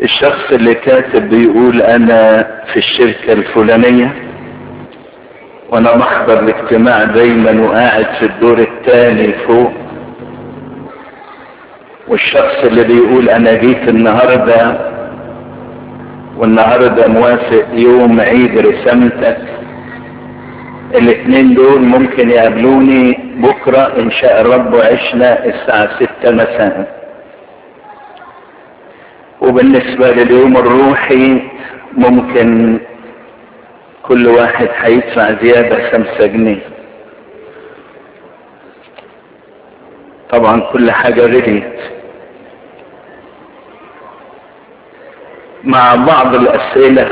الشخص اللي كاتب بيقول انا في الشركة الفلانية وانا محضر الاجتماع دايما وقاعد في الدور الثاني فوق والشخص اللي بيقول انا جيت النهاردة والنهاردة موافق يوم عيد رسامتك الاثنين دول ممكن يقابلوني بكرة ان شاء الرب وعشنا الساعة ستة مساء وبالنسبة لليوم الروحي ممكن كل واحد هيدفع زيادة خمسة جنيه طبعا كل حاجة غليت مع بعض الأسئلة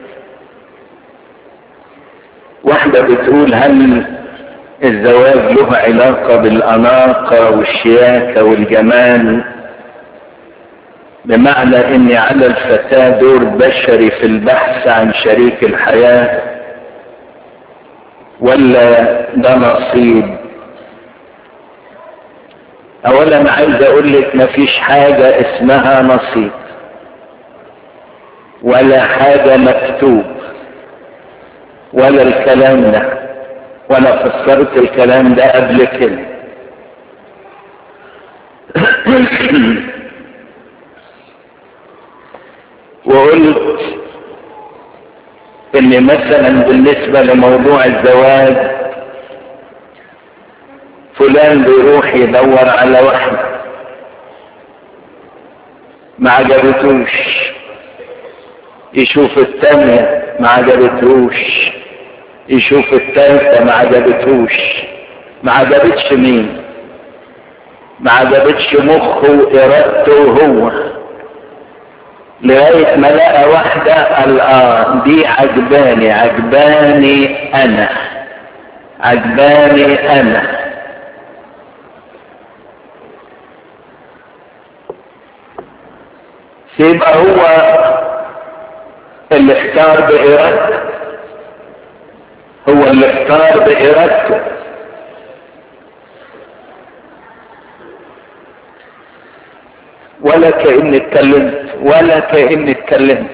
واحدة بتقول هل الزواج له علاقة بالأناقة والشياكة والجمال بمعنى ان على الفتاة دور بشري في البحث عن شريك الحياة ولا ده نصيب اولا عايز اقول لك مفيش حاجة اسمها نصيب ولا حاجة مكتوب ولا الكلام ده وانا فسرت الكلام ده قبل كده وقلت ان مثلا بالنسبة لموضوع الزواج فلان بيروح يدور على واحدة ما عجبتوش يشوف التانية ما عجبتوش يشوف التالتة ما عجبتوش ما عجبتش مين ما عجبتش مخه وارادته هو لغاية ما لقى واحدة قال اه دي عجباني عجباني انا عجباني انا يبقى هو اللي اختار بإرادته هو اللي اختار بإرادته ولا كأني اتكلمت ولا كأني اتكلمت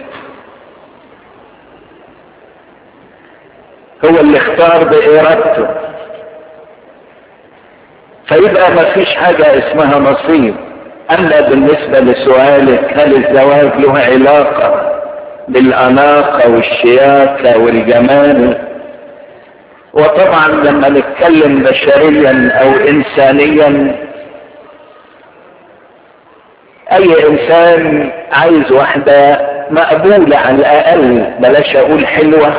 هو اللي اختار بإرادته فيبقى ما فيش حاجة اسمها نصيب أما بالنسبة لسؤالك هل الزواج له علاقة بالأناقة والشياكة والجمال وطبعا لما نتكلم بشريا أو إنسانيا اي انسان عايز واحدة مقبولة على الاقل بلاش اقول حلوة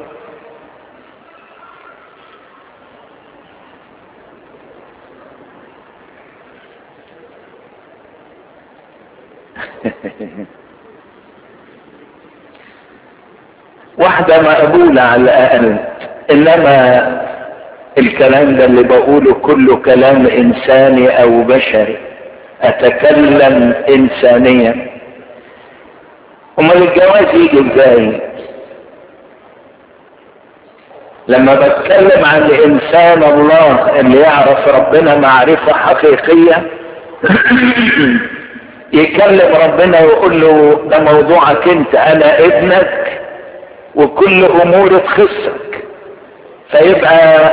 واحدة مقبولة على الاقل انما الكلام ده اللي بقوله كله كلام انساني او بشري اتكلم انسانيا امال الجواز يجي ازاي لما بتكلم عن انسان الله اللي يعرف ربنا معرفة حقيقية يكلم ربنا ويقول له ده موضوعك انت انا ابنك وكل امور تخصك فيبقى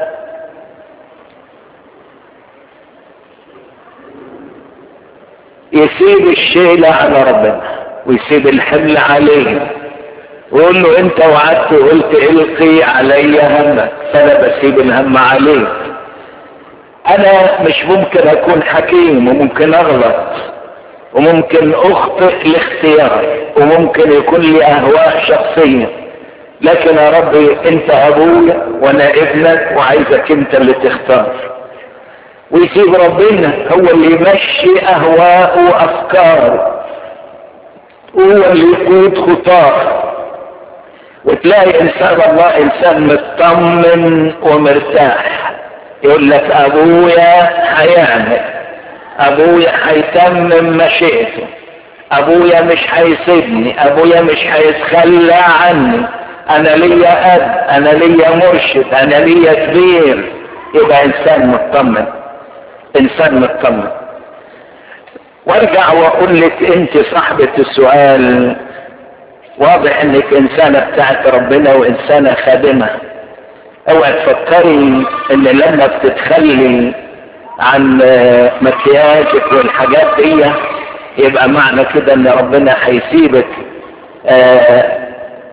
يسيب الشيلة على ربنا ويسيب الحمل عليه ويقول له انت وعدت وقلت القي علي همك فانا بسيب الهم عليك انا مش ممكن اكون حكيم وممكن اغلط وممكن اخطئ الاختيار وممكن يكون لي اهواء شخصية لكن يا ربي انت ابويا وانا ابنك وعايزك انت اللي تختار ويسيب ربنا هو اللي يمشي اهواءه وافكاره هو اللي يقود خطاه وتلاقي انسان الله انسان مطمن ومرتاح يقول لك ابويا هيعمل ابويا هيتمم مشيئته ابويا مش هيسيبني ابويا مش هيتخلى عني انا ليا اب انا ليا مرشد انا ليا كبير يبقى انسان مطمن انسان مطمن وارجع واقول لك انت صاحبة السؤال واضح انك انسانة بتاعت ربنا وانسانة خادمة اوعى تفكري ان لما بتتخلي عن مكياجك والحاجات دي يبقى معنى كده ان ربنا هيسيبك آه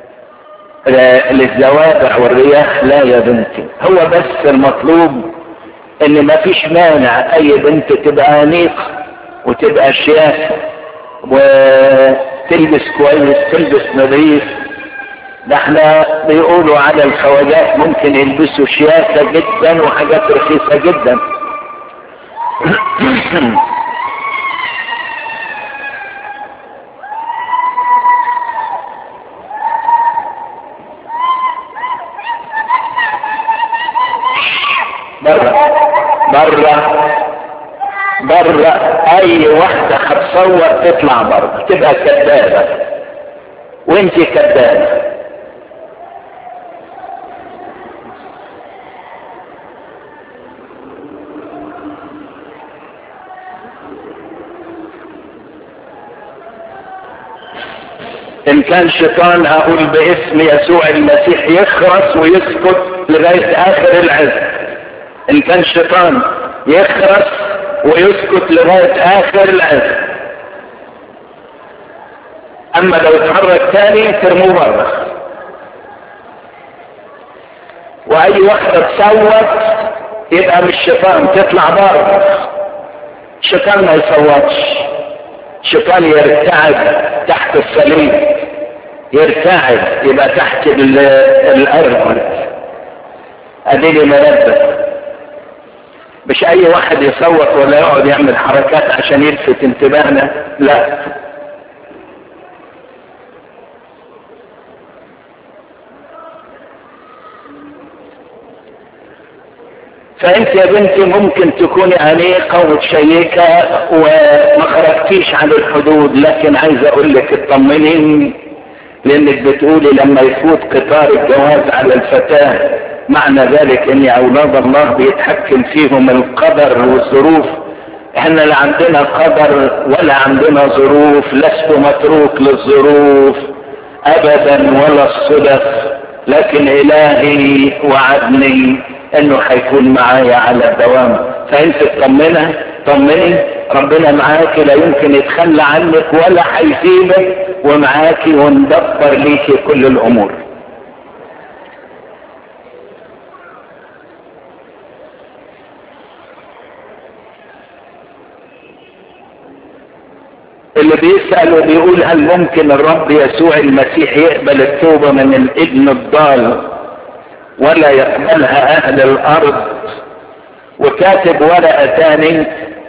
للزوابع والرياح لا يا بنتي هو بس المطلوب ان ما فيش مانع اي بنت تبقى انيقة وتبقى شياكة وتلبس كويس تلبس نظيف ده احنا بيقولوا على الخواجات ممكن يلبسوا شياكة جدا وحاجات رخيصة جدا بره بره بره اي واحدة هتصور تطلع بره تبقى كذابة وانت كذابة ان كان شيطان اقول باسم يسوع المسيح يخرس ويسكت لغاية اخر العز ان كان شيطان يخرس ويسكت لغاية اخر العز اما لو اتحرك تاني ترموه بره واي واحدة تصوت يبقى مش شيطان تطلع بره الشيطان ما يصوتش الشيطان يرتعد تحت الصليب يرتعد يبقى تحت الارض اديني منبه مش اي واحد يصوت ولا يقعد يعمل حركات عشان يلفت انتباهنا لا فانت يا بنتي ممكن تكوني انيقه ومتشيكه وما خرجتيش عن الحدود لكن عايز اقول لك اطمني لانك بتقولي لما يفوت قطار الجواز على الفتاه معنى ذلك ان اولاد الله بيتحكم فيهم القدر والظروف احنا لا عندنا قدر ولا عندنا ظروف لست متروك للظروف ابدا ولا الصدف لكن الهي وعدني انه هيكون معايا على الدوام فانت تطمنها طمني ربنا معاكي لا يمكن يتخلى عنك ولا هيسيبك ومعاكي وندبر ليكي كل الامور اللي بيسأل وبيقول هل ممكن الرب يسوع المسيح يقبل التوبة من الابن الضال ولا يقبلها اهل الارض وكاتب ورقة تاني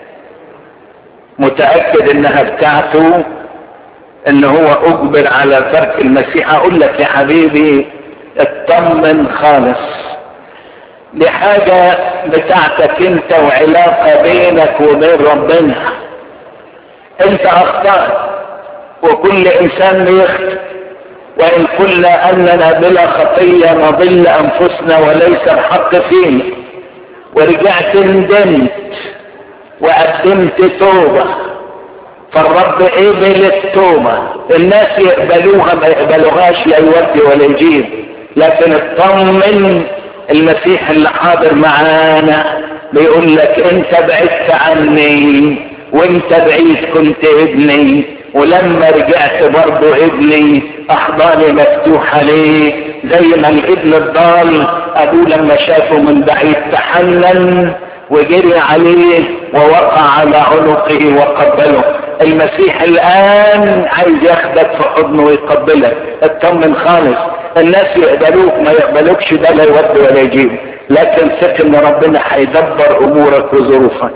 متأكد انها بتاعته ان هو اجبر على ترك المسيح اقول لك يا حبيبي اطمن خالص دي حاجة بتاعتك انت وعلاقة بينك وبين ربنا انت اخطأت وكل انسان بيخطئ وان قلنا اننا بلا خطية نضل انفسنا وليس الحق فينا ورجعت ندمت وقدمت توبة فالرب قبل التوبة الناس يقبلوها ما يقبلوهاش لا يودي ولا يجيب لكن اطمن المسيح اللي حاضر معانا بيقول لك انت بعدت عني وانت بعيد كنت ابني ولما رجعت برضه ابني احضاني مفتوحة ليه زي ما الابن الضال ابوه لما شافه من بعيد تحنن وجري عليه ووقع على عنقه وقبله المسيح الان عايز ياخدك في حضنه ويقبلك اطمن خالص الناس يقبلوك ما يقبلوكش ده لا يود ولا يجيب لكن ثق ان ربنا هيدبر امورك وظروفك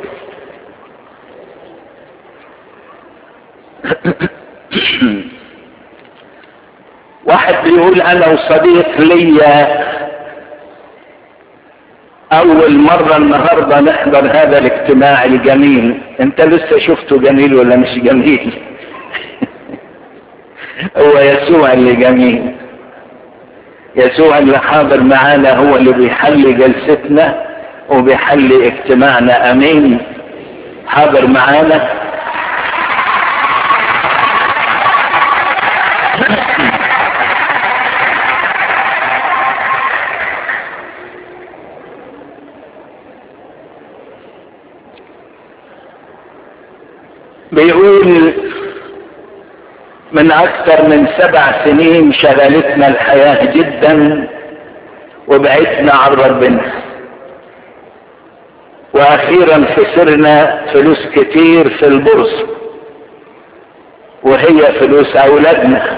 واحد بيقول انا وصديق ليا اول مرة النهاردة نحضر هذا الاجتماع الجميل انت لسه شفته جميل ولا مش جميل هو يسوع اللي جميل يسوع اللي حاضر معانا هو اللي بيحل جلستنا وبيحل اجتماعنا امين حاضر معانا بيقول من اكثر من سبع سنين شغلتنا الحياة جدا وبعدنا عن ربنا واخيرا خسرنا فلوس كتير في البورصة وهي فلوس اولادنا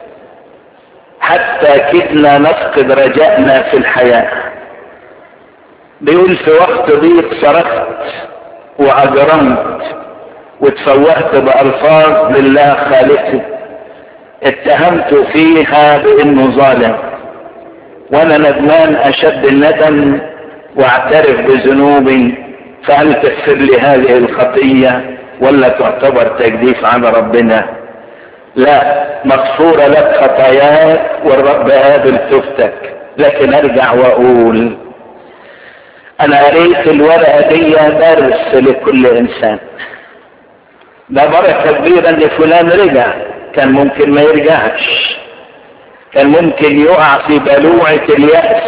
حتى كدنا نفقد رجائنا في الحياة بيقول في وقت ضيق صرخت واجرمت وتفوهت بألفاظ لله خالقي اتهمت فيها بانه ظالم وانا ندمان اشد الندم واعترف بذنوبي فهل تغفر لي هذه الخطية ولا تعتبر تجديف على ربنا لا مغفورة لك خطاياك والرب قابل توبتك لكن ارجع واقول انا قريت الورقة دي درس لكل انسان ده بركة كبيرة ان فلان رجع كان ممكن ما يرجعش كان ممكن يقع في بلوعة اليأس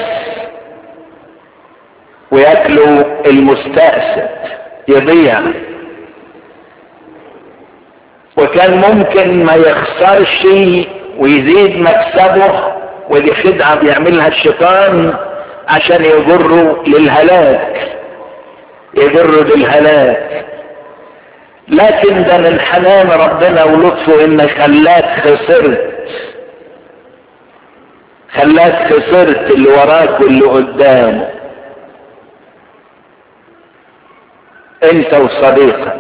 وياكله المستأسد يضيع وكان ممكن ما يخسرش ويزيد مكسبه ودي خدعة بيعملها الشيطان عشان يجره للهلاك يجره للهلاك لكن ده من حنان ربنا ولطفه ان خلاك خسرت خلاك خسرت اللي وراك واللي قدامه انت وصديقك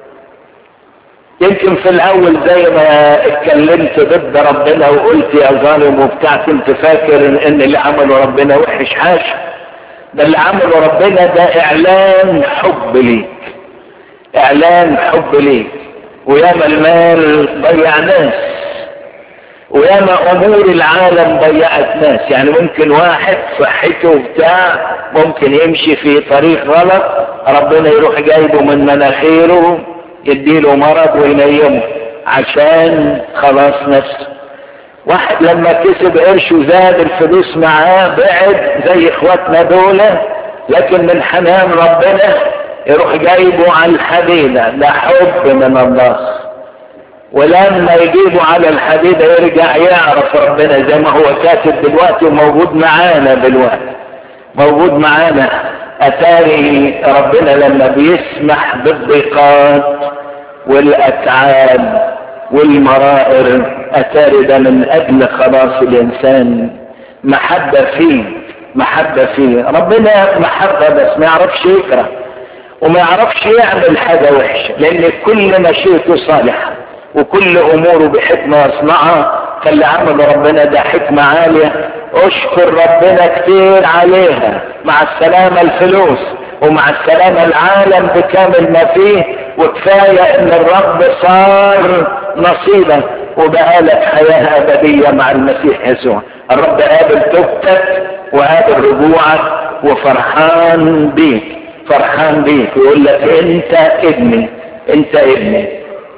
يمكن في الاول زي ما اتكلمت ضد ربنا وقلت يا ظالم وبتاع كنت فاكر ان اللي عمله ربنا وحش حاشا ده اللي عمله ربنا ده اعلان حب ليك اعلان حب ليك وياما المال ضيع ناس وياما امور العالم ضيعت ناس يعني ممكن واحد صحته بتاع ممكن يمشي في طريق غلط ربنا يروح جايبه من مناخيره يديله مرض وينيمه عشان خلاص نفسه واحد لما كسب قرش وزاد الفلوس معاه بعد زي اخواتنا دول لكن من حنان ربنا يروح جايبه على الحديدة ده حب من الله ولما يجيبه على الحديدة يرجع يعرف ربنا زي ما هو كاتب دلوقتي وموجود معانا دلوقتي موجود معانا اتاري ربنا لما بيسمح بالضيقات والاتعاب والمرائر اتاري ده من اجل خلاص الانسان محبة فيه محبة فيه ربنا محبة بس ما يعرفش يكره وما يعرفش يعمل حاجة وحشة لان كل مشيئته صالحة وكل اموره بحكمة يصنعها فاللي عمل ربنا ده حكمة عالية اشكر ربنا كتير عليها مع السلامة الفلوس ومع السلامة العالم بكامل ما فيه وكفاية ان الرب صار نصيبك وبقالك حياة ابدية مع المسيح يسوع الرب قابل توبتك وقابل رجوعك وفرحان بيك فرحان بيك يقول لك انت ابني انت ابني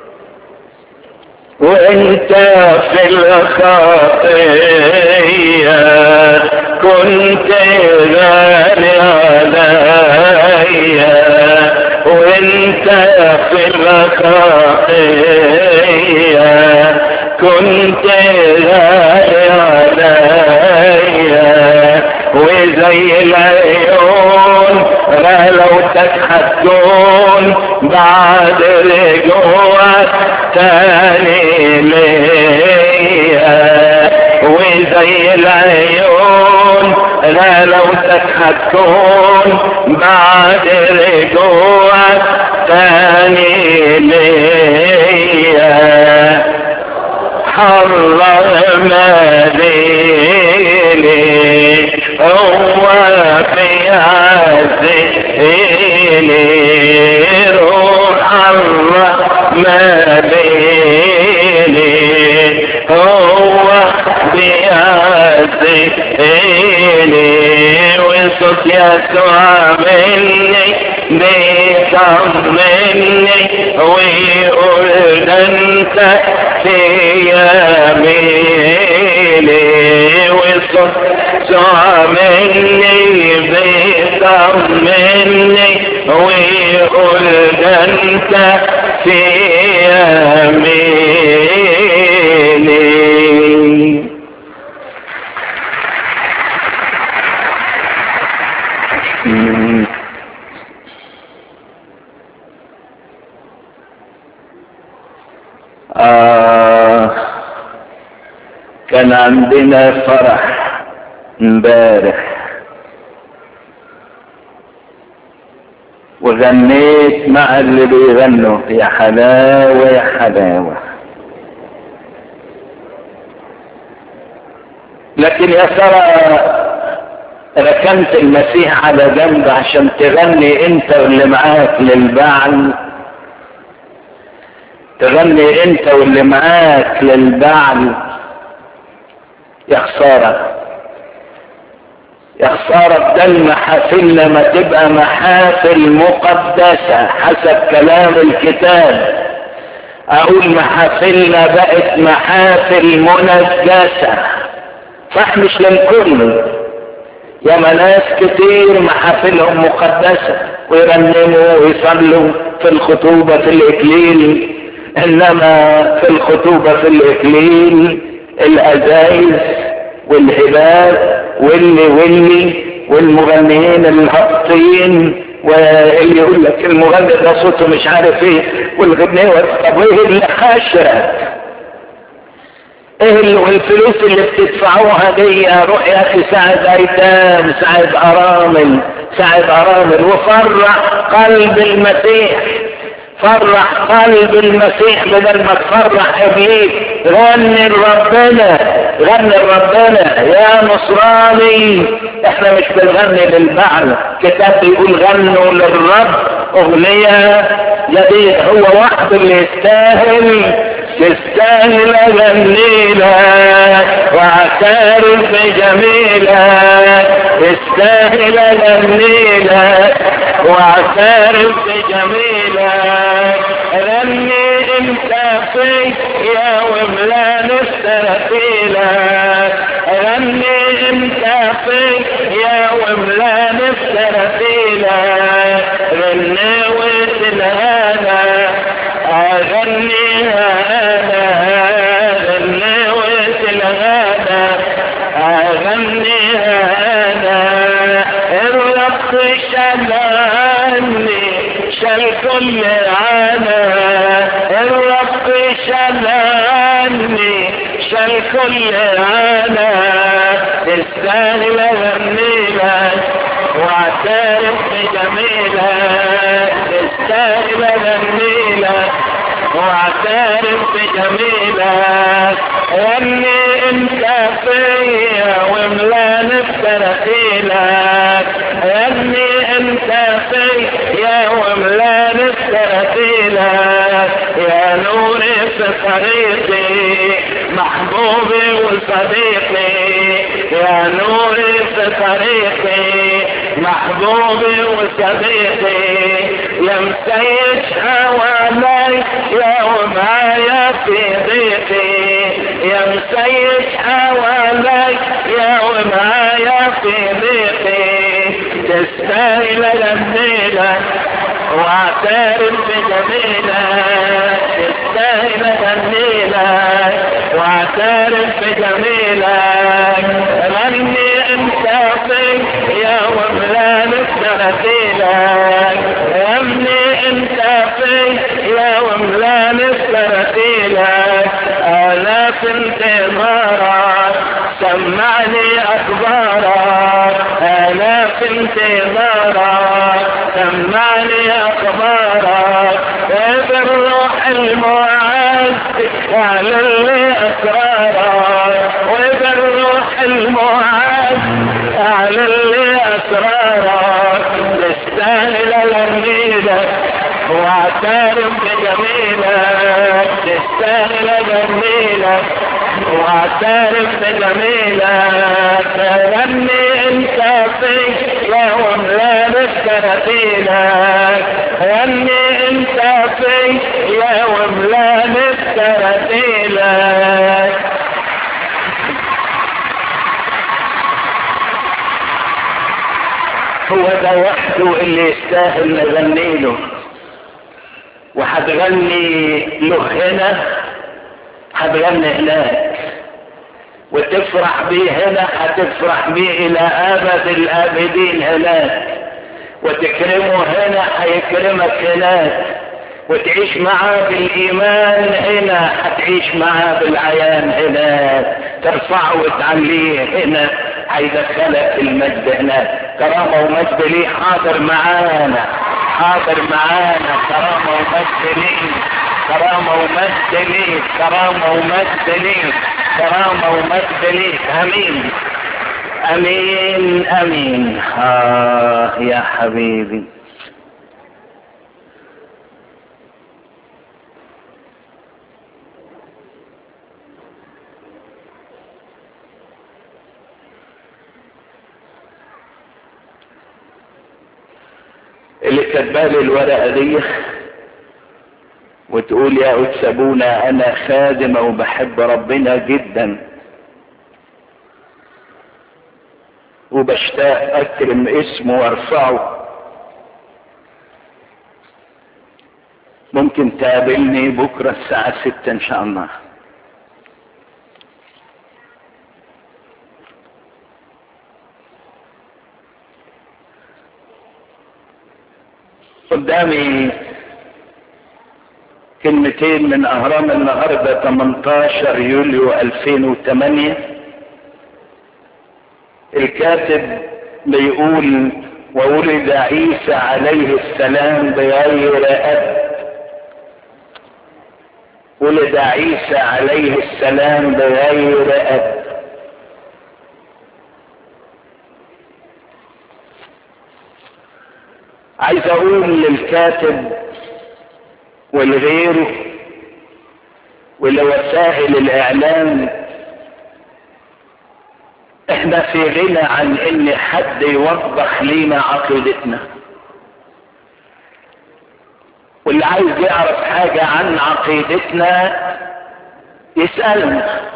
وانت في الخطية كنت غالي عليا وانت في الخطية كنت غالي عليا وزي العيون غلوتك حتكون بعد رجوعك تاني ليا وزي العيون غلوتك حتكون بعد رجوعك تاني ليا حرمنا ليلي هو في عزيني روح الله ما ليلي هو في عزيني وصوت يسوع مني بيطمني ويقول ده انت في يميني وصوت يسوع مني بيطمني يطمني ويقول ده انت في يميني مم. آه كان عندنا فرح امبارح وغنيت مع اللي بيغنوا يا حلاوة يا حلاوة لكن يا ترى ركنت المسيح على جنب عشان تغني انت واللي معاك للبعل تغني انت واللي معاك للبعل يا خسارة يا خسارة بدل محافلنا ما تبقى محافل مقدسة حسب كلام الكتاب اقول محافلنا بقت محافل منجسة صح مش للكل يا ناس كتير محافلهم مقدسة ويرنموا ويصلوا في الخطوبة في الإكليل إنما في الخطوبة في الإكليل الأزايز والهبات واللي واللي والمغنيين الهابطين واللي يقول لك المغني ده صوته مش عارف ايه والغنية طب ايه اللي حاشرك ايه الفلوس اللي بتدفعوها دي روح يا اخي ساعد ايتام ساعد ارامل ساعد ارامل وفرح قلب المسيح فرح قلب المسيح بدل ما تفرح ابليس غني لربنا غني لربنا يا نصراني احنا مش بنغني للبعل كتاب بيقول غنوا للرب اغنية جديد هو وحده اللي يستاهل تستاهل اغنيلك واعترف بجميلك تستاهل اغنيلك واعترف بجميلك غني انت فيا وملا نسترسيلك غني انت فيا وملا نسترسيلك غني وتنهانا اغنيها انا غني وتنهانا اغنيها انا الرب شلاني شال كل عنا الرب شلاني شال كل عنا تستاهل اغنيلك واعترف بجميلك تستاهل اغنيلك واعترف بجميلك غني انت فيا وملا نفترسيلك غني انت فيا وملا نفترسيلك يا نوري في طريقي محبوبي وصديقي يا نوري في طريقي محبوبي وصديقي يا مسيج حوالي يا ومعايا في ضيقي يا مسيج حوالي يا ومعايا في ضيقي تستاهل جميلك واعترف بجميلك تستاهل جميلك واعترف بجميلك غني انت فيا وملا نسترسيلك غني انت فيا وملا نسترسيلك الاف انتظارك سمعني اخبارك الاف انتظارك سمعني اخبارك بالروح المعز اعلن لي اسرارك وبالروح المعز اعلن لي اسرارك تستاهل جميلك واعترف بجميلك تستاهل جميلك واعترف بجميلك غني انت فيا وملا نسترسيلك غني انت فيا وملا نسترسيلك هو ده وحده اللي يستاهل نغني له وهتغني له هنا هتغني هناك وتفرح بيه هنا هتفرح بيه الى ابد الابدين هناك وتكرمه هنا هيكرمك هناك وتعيش معاه بالايمان هنا هتعيش معاه بالعيان هناك ترفعه وتعليه هنا هيدخلك في المجد هناك كرامه ومجد ليه حاضر معانا حاضر معانا كرامه ومجد ليه كرامه ومجد ليه كرامه ومجد ليه كرامه ومجد ليه امين امين امين اه يا حبيبي اللي كتبالي الورقه دي وتقول يا قدس ابونا انا خادمه وبحب ربنا جدا وبشتاق اكرم اسمه وارفعه ممكن تقابلني بكرة الساعة ستة ان شاء الله قدامي كلمتين من اهرام النهاردة 18 يوليو 2008 الكاتب بيقول وولد عيسى عليه السلام بغير اب ولد عيسى عليه السلام بغير اب عايز اقول للكاتب ولغيره ولوسائل الاعلام احنا في غنى عن ان حد يوضح لينا عقيدتنا واللي عايز يعرف حاجة عن عقيدتنا يسألنا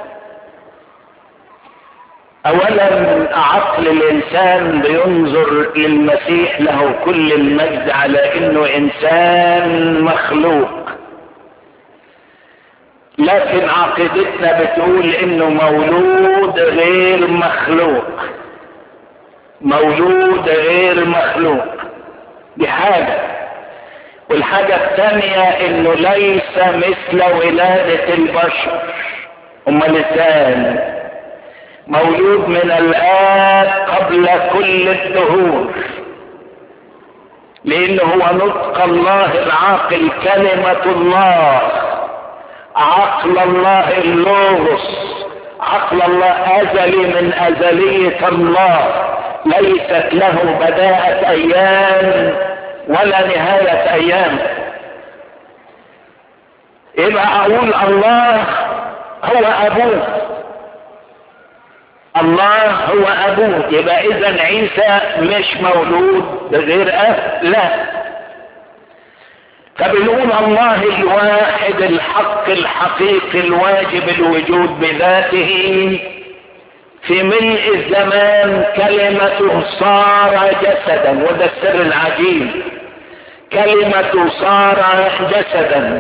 اولا عقل الانسان بينظر للمسيح له كل المجد على انه انسان مخلوق لكن عقيدتنا بتقول انه مولود غير مخلوق مولود غير مخلوق دي حاجة والحاجة الثانية انه ليس مثل ولادة البشر امال ازاي مولود من الآب قبل كل الدهور لأنه هو نطق الله العاقل كلمة الله عقل الله اللوغوس عقل الله أزلي من أزلية الله ليست له بداءة أيام ولا نهاية أيام يبقى أقول الله هو أبوه الله هو ابوه يبقى اذا عيسى مش مولود بغير اب لا فبنقول الله الواحد الحق الحقيقي الواجب الوجود بذاته في ملء الزمان كلمته صار جسدا وده السر العجيب كلمة صار جسدا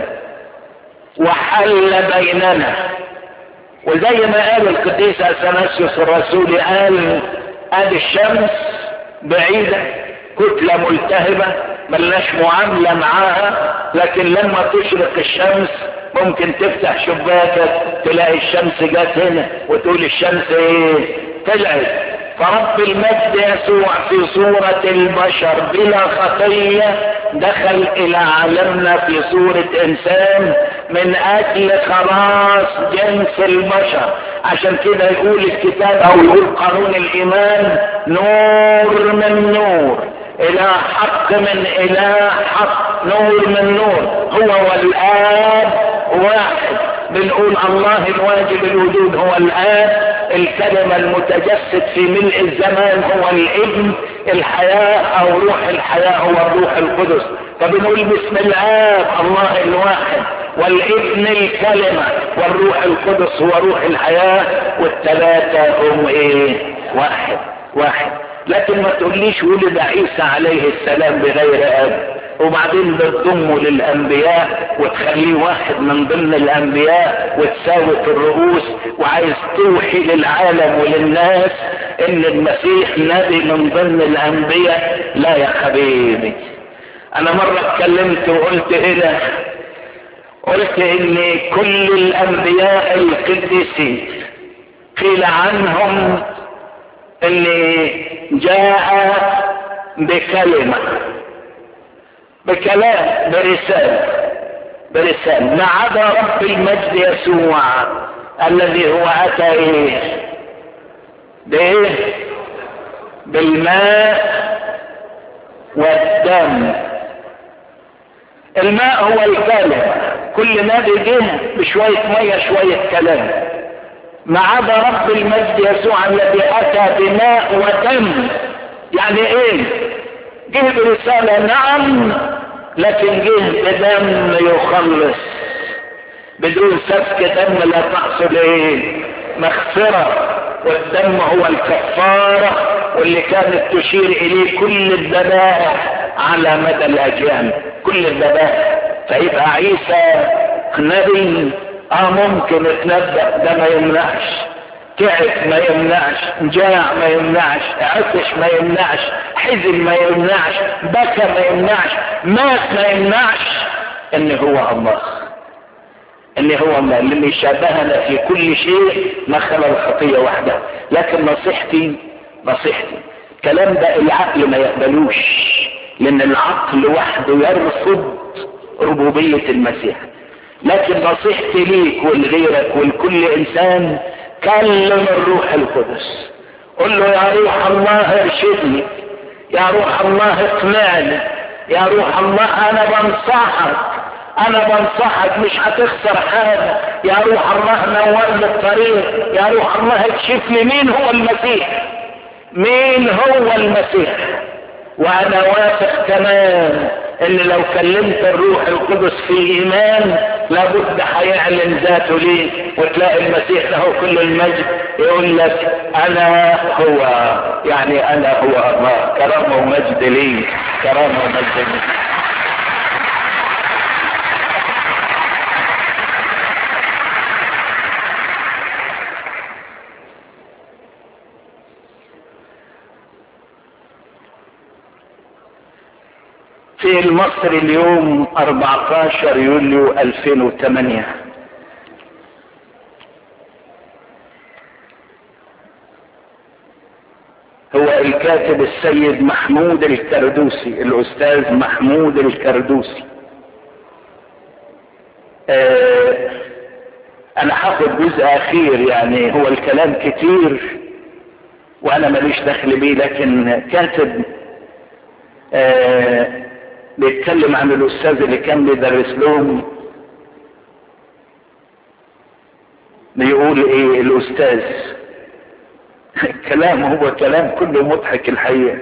وحل بيننا وزي ما قال القديس اثناسيوس الرسول قال ادي الشمس بعيدة كتلة ملتهبة ملناش معاملة معاها لكن لما تشرق الشمس ممكن تفتح شباكك تلاقي الشمس جت هنا وتقول الشمس ايه طلعت فرب المجد يسوع في صورة البشر بلا خطية دخل الى عالمنا في صورة انسان من اجل خلاص جنس البشر عشان كده يقول الكتاب او يقول قانون الايمان نور من نور الى حق من الى حق نور من نور هو والاب واحد بنقول الله الواجب الوجود هو الاب الكلمة المتجسد في ملء الزمان هو الابن الحياة او روح الحياة هو الروح القدس فبنقول باسم الاب الله الواحد والابن الكلمة والروح القدس هو روح الحياة والثلاثة هم ايه واحد واحد لكن ما تقوليش ولد عيسى عليه السلام بغير اب وبعدين بتضمه للانبياء وتخليه واحد من ضمن الانبياء وتساوي في الرؤوس وعايز توحي للعالم وللناس ان المسيح نبي من ضمن الانبياء لا يا حبيبي انا مرة اتكلمت وقلت هنا قلت ان كل الانبياء القديسين قيل عنهم ان جاء بكلمة بكلام برسالة برسالة ما عدا رب المجد يسوع الذي هو اتى ايه بايه بالماء والدم الماء هو الكلمة كل نبي جه بشوية مية شوية كلام ما عدا رب المجد يسوع الذي اتى بماء ودم يعني ايه جه برسالة نعم لكن جه بدم يخلص بدون سفك دم لا تحصل ايه مغفرة والدم هو الكفارة واللي كانت تشير اليه كل الذبائح على مدى الاجيال كل الذبائح فيبقى عيسى نبي اه ممكن يتنبأ ده ما يمنعش تعب ما يمنعش جاع ما يمنعش عطش ما يمنعش حزن ما يمنعش بكى ما يمنعش مات ما يمنعش ان هو الله ان هو الله اللي شابهنا في كل شيء ما خلا الخطيه وحده لكن نصيحتي نصيحتي الكلام ده العقل ما يقبلوش لان العقل وحده يرفض ربوبيه المسيح لكن نصيحتي ليك ولغيرك ولكل انسان كلم الروح القدس قل له يا روح الله ارشدني يا روح الله اقنعني يا روح الله انا بنصحك انا بنصحك مش هتخسر حاجة يا روح الله نور لي الطريق يا روح الله اكشف لي مين هو المسيح مين هو المسيح وانا واثق كمان ان لو كلمت الروح القدس في ايمان لابد هيعلن ذاته ليه وتلاقي المسيح له كل المجد يقول لك انا هو يعني انا هو الله كرامه ومجد لي كرامه ومجد لي في المصري اليوم 14 يوليو 2008 هو الكاتب السيد محمود الكردوسي الاستاذ محمود الكردوسي آه انا هاخد جزء اخير يعني هو الكلام كتير وانا ماليش دخل بيه لكن كاتب آه بيتكلم عن الاستاذ اللي كان بيدرس لهم بيقول ايه الاستاذ كلام هو كلام كله مضحك الحقيقه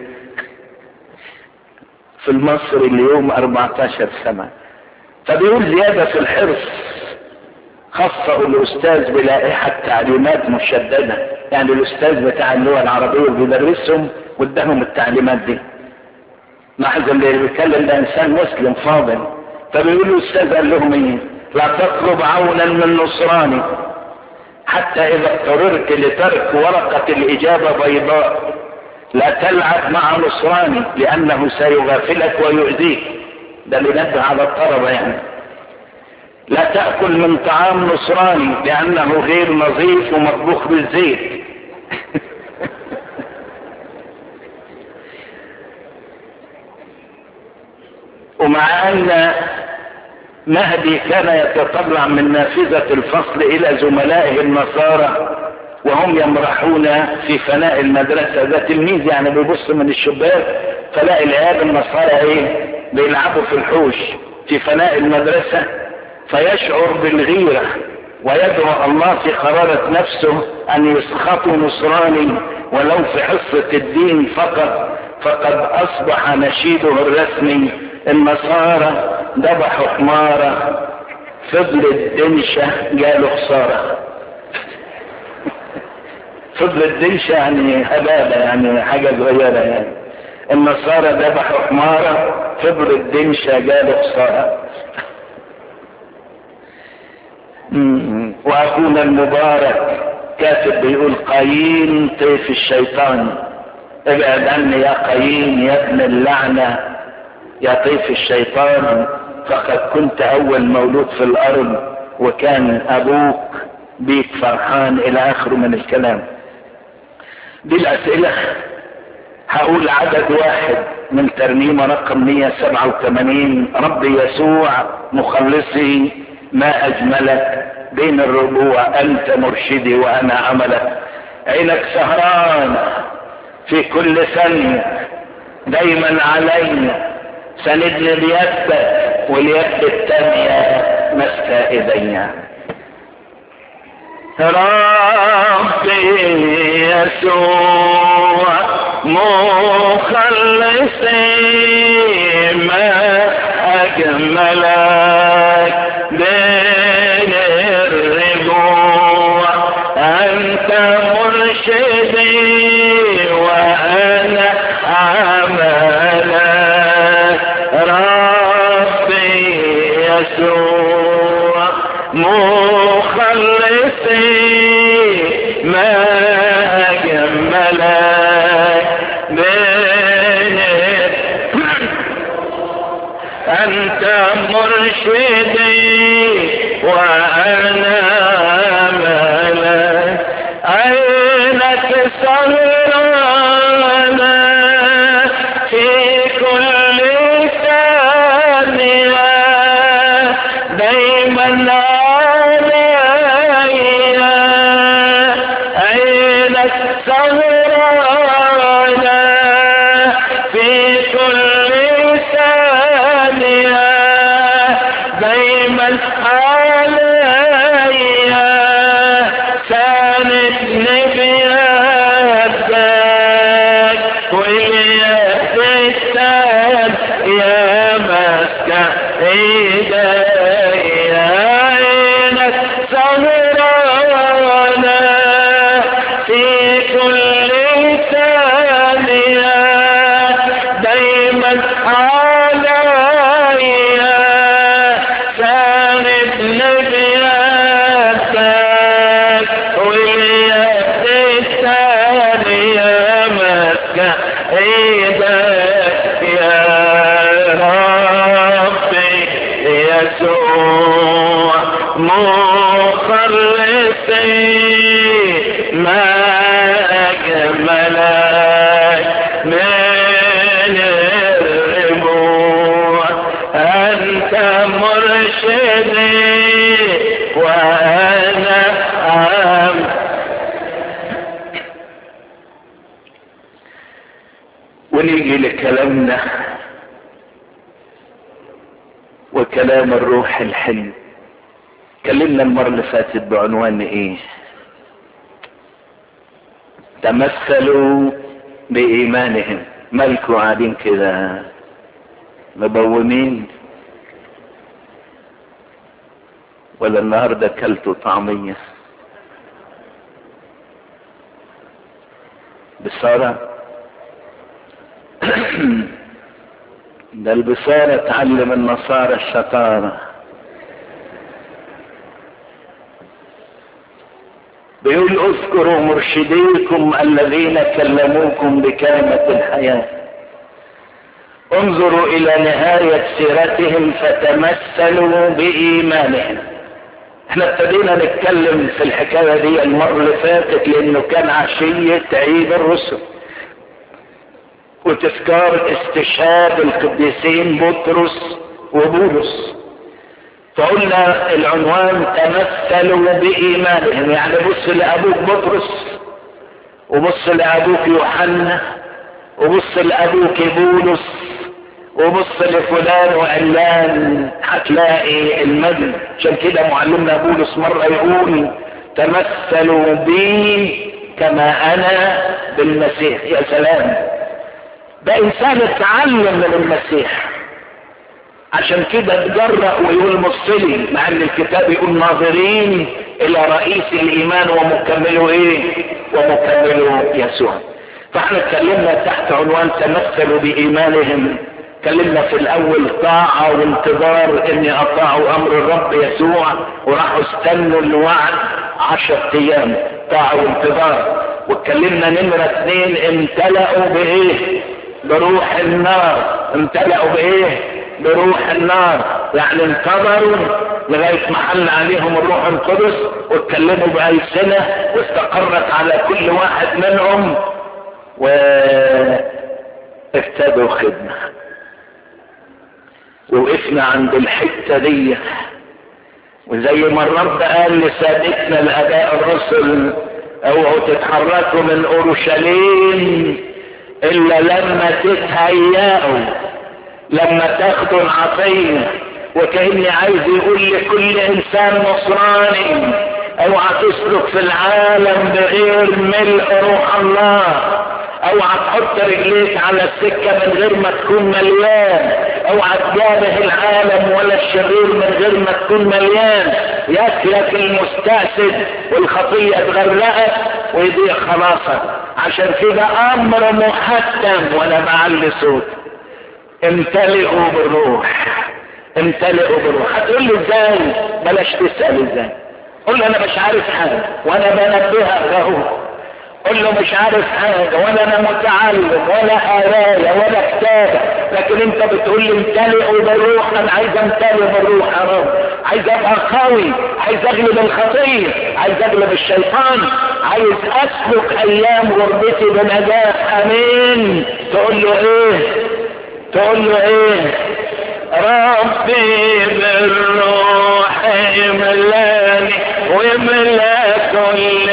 في المصري اليوم 14 سنه فبيقول زياده في الحرص خصه الاستاذ بلائحه تعليمات مشدده يعني الاستاذ بتاع اللغه العربيه بيدرسهم قدامهم التعليمات دي لاحظ اللي بيتكلم ده انسان مسلم فاضل فبيقول له الاستاذ قال لهم ايه لا تطلب عونا من نصراني حتى اذا اضطررت لترك ورقة الاجابة بيضاء لا تلعب مع نصراني لانه سيغافلك ويؤذيك ده بينبه على الطلبة يعني لا تأكل من طعام نصراني لأنه غير نظيف ومطبوخ بالزيت ومع ان مهدي كان يتطلع من نافذة الفصل الى زملائه النصارى وهم يمرحون في فناء المدرسة ده تلميذ يعني بيبص من الشباك فلاقي العيال النصارى ايه بيلعبوا في الحوش في فناء المدرسة فيشعر بالغيرة ويدعو الله في قرارة نفسه ان يسخطوا نصراني ولو في حصة الدين فقط فقد اصبح نشيده الرسمي النصارى ذبحوا حمارة فضلت دنشة جاله خسارة فضل الدنشة يعني هبابة يعني حاجة صغيرة يعني النصارى ذبحوا حمارة فضل الدنشة جابوا خسارة واخونا المبارك كاتب بيقول قايين طيف الشيطان ابعد عني يا قايين يا ابن اللعنة يا طيف الشيطان فقد كنت اول مولود في الارض وكان ابوك بيك فرحان الى اخره من الكلام دي الاسئلة هقول عدد واحد من ترنيمة رقم 187 ربي يسوع مخلصي ما اجملك بين الربوع انت مرشدي وانا عملك عينك سهران في كل ثانية دايما علينا سندني بيدك واليد التانية ماسكة ايدينا ربي يسوع مخلصي ما اجملك بين الرجوع انت مرشدي وانا عملك ربي يسوع مخلصي ما اجملك بين انت مرشدي وانا ملك عينك سهرانة في كل ثانية دايما عليا عينك سهرانة في كل ثانية دايما عليا ساندني بيدك واليد التانية يا مسكة ايدي عينك سهرانة في كل ثانية دايما عليا ساندني بيدك واليد الثانية مسكة ايدك يا ربي يسوع مخلصي ما أجملك من الربوع أنت مرشدي وأنا عم ونيجي لكلامنا وكلام الروح الحلو كلمنا المرة اللي فاتت بعنوان ايه تمثلوا بإيمانهم مالكوا قاعدين كده مبومين ولا النهارده كلتوا طعمية بصارة ده البصارة تعلم النصارى الشطارة بيقول اذكروا مرشديكم الذين كلموكم بكلمة الحياة انظروا الى نهاية سيرتهم فتمثلوا بايمانهم احنا ابتدينا نتكلم في الحكاية دي المرة اللي فاتت لانه كان عشية عيد الرسل وتذكار استشهاد القديسين بطرس وبولس فقلنا العنوان تمثلوا بإيمانهم يعني بص لأبوك بطرس وبص لأبوك يوحنا وبص لأبوك بولس وبص لفلان وعلان هتلاقي المجد عشان كده معلمنا بولس مرة يقول تمثلوا بي كما أنا بالمسيح يا سلام ده إنسان اتعلم من المسيح عشان كده تجرأ ويقول مصلي مع ان الكتاب يقول ناظرين الى رئيس الايمان ومكمله ايه ومكمله يسوع فاحنا اتكلمنا تحت عنوان تمثلوا بايمانهم اتكلمنا في الاول طاعة وانتظار ان اطاعوا امر الرب يسوع وراحوا استنوا الوعد عشر ايام طاعة وانتظار واتكلمنا نمرة اثنين امتلأوا بايه بروح النار امتلأوا بايه بروح النار يعني انتظروا لغاية ما حل عليهم الروح القدس واتكلموا بألسنة واستقرت على كل واحد منهم وابتدوا خدمة ووقفنا عند الحتة دي وزي ما الرب قال لسادتنا الاباء الرسل اوعوا تتحركوا من اورشليم الا لما تتهيأوا لما تاخدوا العطية وكأني عايز يقول لكل انسان نصراني اوعى تسلك في العالم بغير ملء روح الله اوعى تحط رجليك على السكة من غير ما تكون مليان اوعى تجابه العالم ولا الشرير من غير ما تكون مليان ياكلك المستأسد والخطية تغرقك ويضيع خلاصك عشان كده امر محتم وانا بعلي صوت امتلئوا بالروح امتلئوا بالروح هتقول لي ازاي بلاش تسأل ازاي قول له انا مش عارف حاجة وانا بنبهك اهو قل له مش عارف حاجة ولا انا متعلم ولا قراية ولا كتابة لكن انت بتقول لي امتلئوا بالروح انا عايز امتلئ بالروح يا رب عايز ابقى قوي عايز اغلب الخطية عايز اغلب الشيطان عايز اسلك ايام غربتي بنجاح امين تقول له ايه تقول له ايه ربي بالروح املاني واملا كل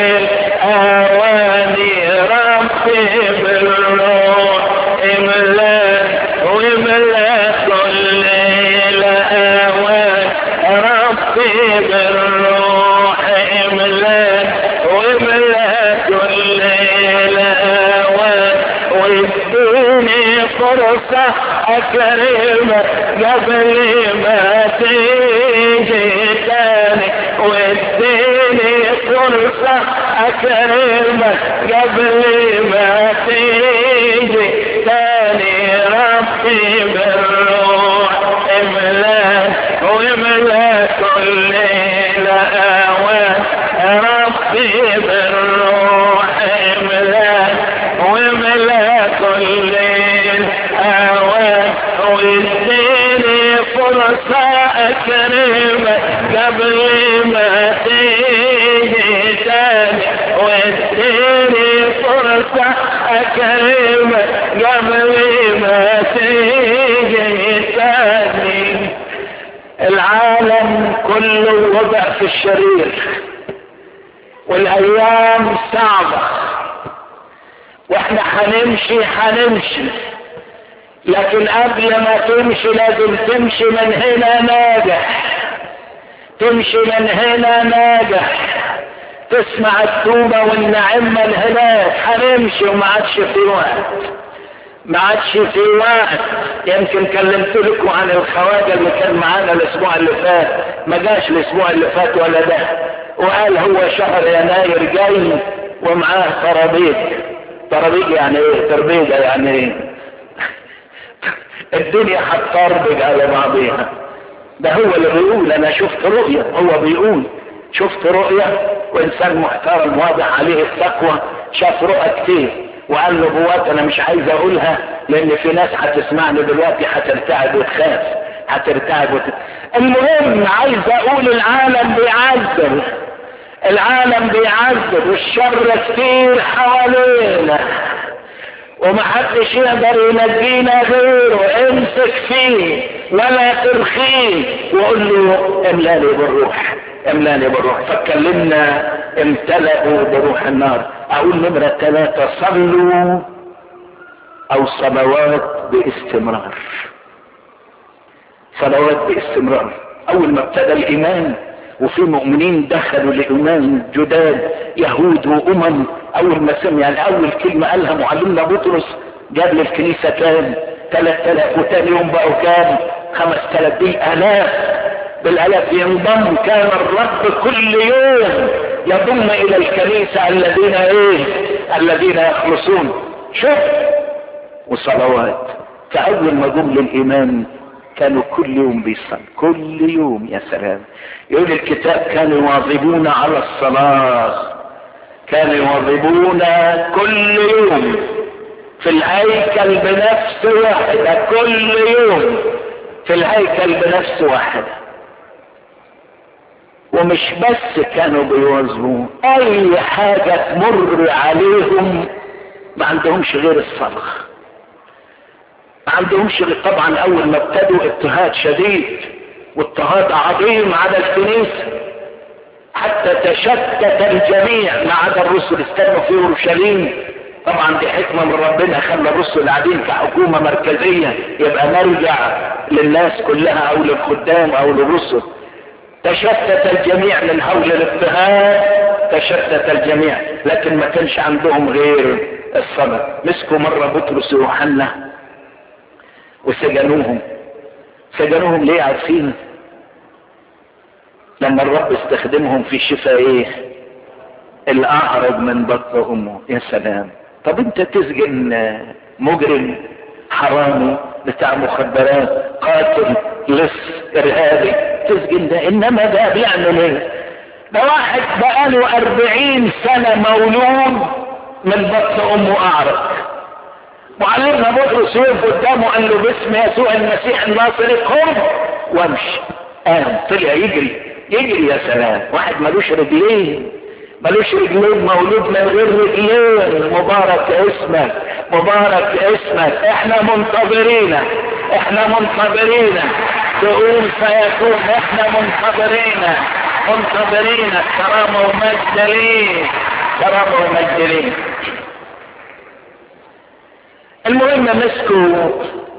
اواني ربي بالروح املاني واملا كل الاوان ربي بالروح املاني واملا كل الاوان واديني فرصة اكرمك قبل ما تيجي تاني واديني فرصة اكرمك قبل ما تيجي تاني ربي بالروح املاك واملا كل الاوان ربي بالروح املاك واملا كل الاوان واديني فرصة اكرمك قبل ما تيجي تاني واديني فرصة اكرمك قبل ما تيجي تاني العالم كله وضع في الشرير والايام صعبة واحنا هنمشي هنمشي لكن قبل ما تمشي لازم تمشي من هنا ناجح تمشي من هنا ناجح تسمع التوبة والنعمة من هناك هنمشي وما عادش في وقت ما عادش في وقت يمكن كلمت لكم عن الخواجه اللي كان معانا الاسبوع اللي فات ما جاش الاسبوع اللي فات ولا ده وقال هو شهر يناير جاي ومعاه ترابيج ترابيج يعني ايه تربيجه يعني ايه الدنيا هتطربج على بعضيها ده هو اللي بيقول انا شفت رؤية هو بيقول شفت رؤية وانسان محترم واضح عليه التقوى شاف رؤى كتير وقال نبوات انا مش عايز اقولها لان في ناس هتسمعني دلوقتي هترتعب وتخاف هترتعب وت... المهم عايز اقول العالم بيعذب العالم بيعذب والشر كتير حوالينا ومحدش يقدر ينجينا غيره امسك فيه ولا ترخيه وقول له املاني بالروح املاني بالروح فاتكلمنا امتلأوا بروح النار اقول نمرة ثلاثة صلوا او صلوات باستمرار صلوات باستمرار اول ما ابتدى الايمان وفي مؤمنين دخلوا لإيمان جداد يهود وأمم أول ما سمع يعني أول كلمة قالها معلمنا بطرس جاب للكنيسة كام؟ 3000 وتاني يوم بقوا كام؟ 5000 دي آلاف بالآلاف ينضم كان الرب كل يوم يضم الى الكنيسة الذين ايه الذين يخلصون شوف وصلوات فاول ما جم للايمان كانوا كل يوم بيصلوا كل يوم يا سلام يقول الكتاب كانوا يواظبون على الصلاة كانوا يواظبون كل يوم في الهيكل بنفس واحدة كل يوم في الهيكل بنفس واحدة ومش بس كانوا بيواظبوا اي حاجة تمر عليهم ما عندهمش غير الصلاة ما عندهمش غير طبعا اول ما ابتدوا اضطهاد شديد واضطهاد عظيم على الكنيسة حتى تشتت الجميع ما عدا الرسل استنوا في اورشليم طبعا دي حكمة من ربنا خلى الرسل قاعدين كحكومة مركزية يبقى مرجع للناس كلها او للخدام او للرسل تشتت الجميع من هول الاضطهاد تشتت الجميع لكن ما كانش عندهم غير الصلاة مسكوا مرة بطرس ويوحنا وسجنوهم سجنوهم ليه عارفين لما الرب استخدمهم في شفاء ايه الاعرج من بطن امه يا سلام طب انت تسجن مجرم حرامي بتاع مخدرات قاتل لص ارهابي تسجن ده انما ده بيعمل ايه ده واحد بقاله اربعين سنة مولود من بطن امه اعرج معلمنا بطرس يقف قدامه قال له باسم يسوع المسيح الناصري قم وامشي قام طلع يجري يجري يا سلام واحد ملوش رجلين ملوش رجلين مولود من غير رجلين مبارك اسمك مبارك اسمك احنا منتظرين احنا منتظرين تقول سيكون احنا منتظرين منتظرين كرامة ومجد ليه كرامة ومجد ليه المهم مسكوا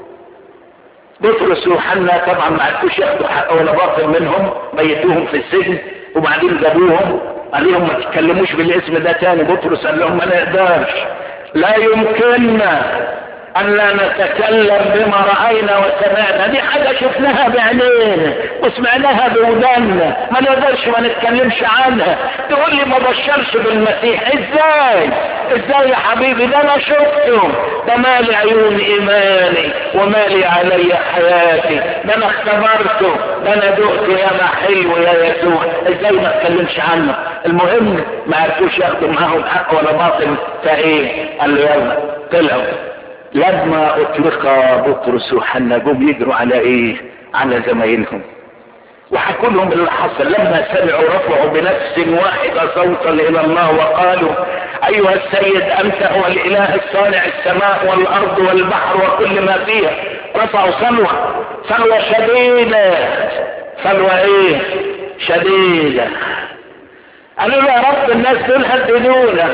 بطرس ويوحنا طبعا ما عرفوش ياخدوا حق ولا باطل منهم بيتوهم في السجن وبعدين جابوهم قال لهم ما تتكلموش بالاسم ده تاني بطرس قال لهم ما نقدرش لا يمكننا ان لا نتكلم بما راينا وسمعنا دي حاجه شفناها بعينينا وسمعناها بوداننا ما نقدرش ما نتكلمش عنها تقول لي ما بشرش بالمسيح ازاي ازاي يا حبيبي ده انا شفته ده مالي عيون ايماني ومالي علي حياتي ده انا اختبرته ده انا دقته يا ما حلو يا يسوع ازاي ما اتكلمش عنه المهم ما عرفوش ياخدوا معاهم حق ولا باطل فايه قال له يلا طلعوا لما اطلق بطرس وحنا جم يجروا على ايه على زمايلهم وحكوا لهم اللي حصل لما سمعوا رفعوا بنفس واحدة صوتا الى الله وقالوا ايها السيد انت هو الاله الصانع السماء والارض والبحر وكل ما فيها رفعوا صلوة صلوة شديدة صلوة ايه شديدة قالوا له يا رب الناس دول هددونا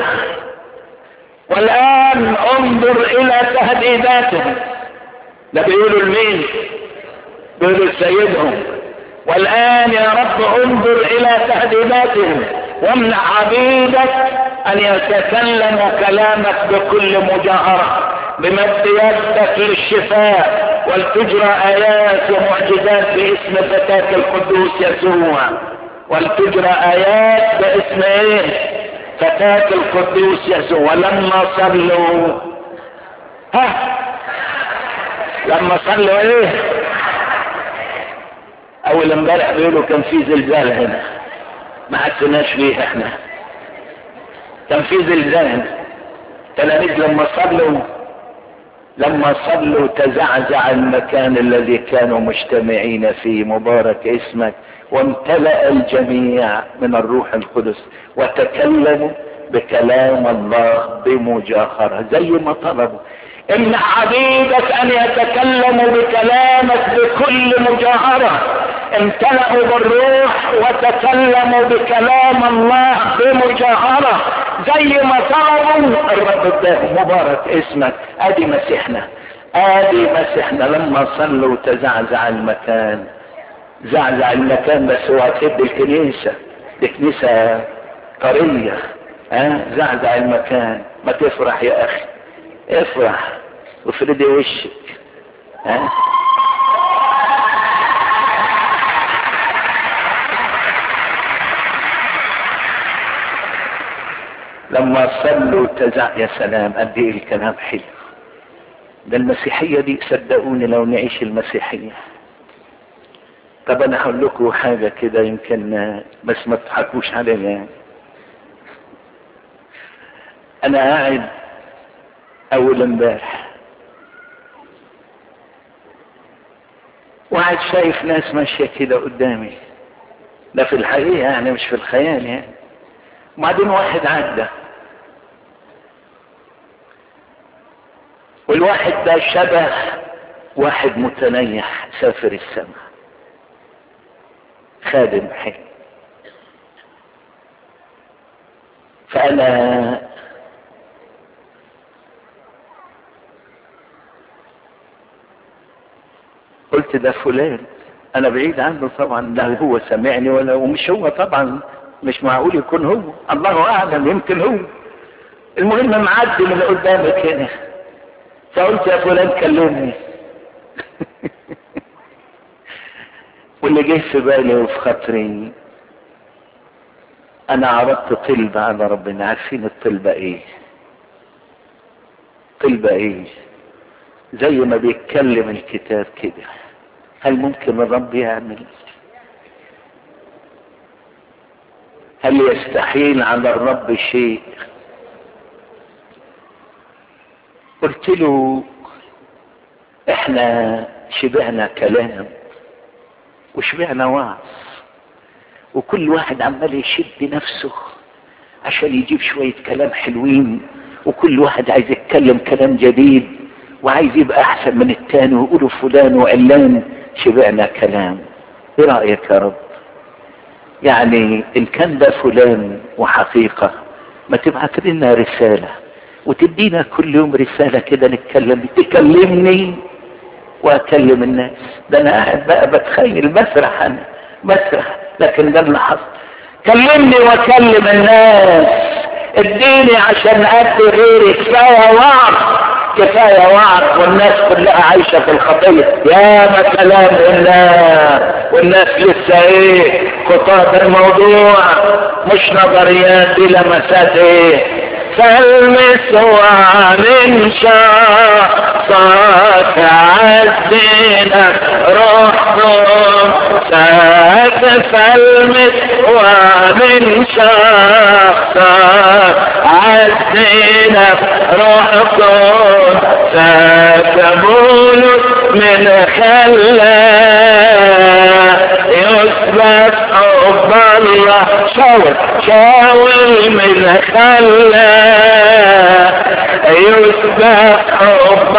والآن انظر إلى تهديداتهم ده بيقولوا لمين؟ بيقولوا لسيدهم والآن يا رب انظر إلى تهديداتهم وامنع عبيدك أن يتكلموا كلامك بكل مجاهرة بمد يدك للشفاء ولتجرى آيات ومعجزات باسم فتاة القدوس يسوع ولتجرى آيات باسم ايه؟ فتاة القدوس يسوع ولما صلوا ها لما صلوا ايه اول امبارح بيقولوا كان في زلزال هنا ما حسناش فيه احنا كان في زلزال هنا تلاميذ لما صلوا لما صلوا تزعزع المكان الذي كانوا مجتمعين فيه مبارك اسمك وامتلأ الجميع من الروح القدس وتكلموا بكلام الله بمجاهرة زي ما طلبوا امنع عبيدك ان يتكلموا بكلامك بكل مجاهرة امتلأوا بالروح وتكلموا بكلام الله بمجاهرة زي ما طلبوا الرب اداهم مبارك اسمك ادي مسيحنا ادي مسيحنا لما صلوا تزعزع المكان زعزع المكان بس هو هتهد الكنيسة دي كنيسة طرية ها زعزع المكان ما تفرح يا اخي افرح وافردي وشك ها لما صلوا تزع يا سلام قد ايه الكلام حلو ده المسيحية دي صدقوني لو نعيش المسيحية طب انا هقول لكم حاجة كده يمكن بس ما تضحكوش عليا يعني انا قاعد اول امبارح وقاعد شايف ناس ماشية كده قدامي ده في الحقيقة يعني مش في الخيال يعني وبعدين واحد عدى والواحد ده شبه واحد متنيح سافر السماء خادم حلو فأنا قلت ده فلان انا بعيد عنه طبعا لا هو سمعني ولا ومش هو طبعا مش معقول يكون هو الله اعلم يمكن هو المهم معدي من قدامك هنا فقلت يا فلان كلمني واللي جه في بالي وفي خاطري انا عرضت طلبة على ربنا عارفين الطلبة ايه طلبة ايه زي ما بيتكلم الكتاب كده هل ممكن الرب يعمل هل يستحيل على الرب شيء قلت له احنا شبعنا كلام وشبعنا وعظ وكل واحد عمال يشد نفسه عشان يجيب شوية كلام حلوين وكل واحد عايز يتكلم كلام جديد وعايز يبقى احسن من التاني ويقولوا فلان وعلان شبعنا كلام ايه رأيك يا رب يعني ان كان ده فلان وحقيقة ما تبعت لنا رسالة وتدينا كل يوم رسالة كده نتكلم تكلمني واكلم الناس ده انا قاعد بقى بتخيل مسرح انا مسرح لكن ده اللي حصل كلمني واكلم الناس اديني عشان ادي غيري كفايه وعظ كفايه وعظ والناس كلها عايشه في الخطيه يا ما كلام الله والناس لسه ايه خطاب الموضوع مش نظريات دي لمسات ايه فالمس ومن شخصك عزينا روحهم ساك فالمس ومن شخصك عزينا روحكم ساك بولس من خلا يثبت حب الله شاور شاور من خلا يثبت حب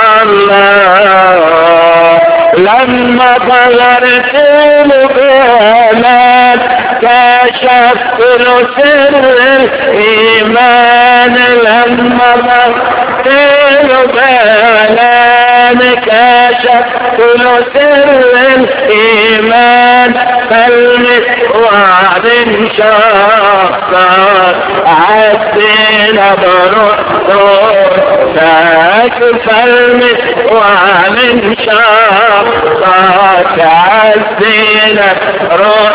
الله لما ظهرت له بيانات كشفت له سر الايمان لما ظهرت له بيانات كشفت له سر الايمان فالمس وعد شخصك عدينا بروح فاكف المس وعد شخصك عدينا روح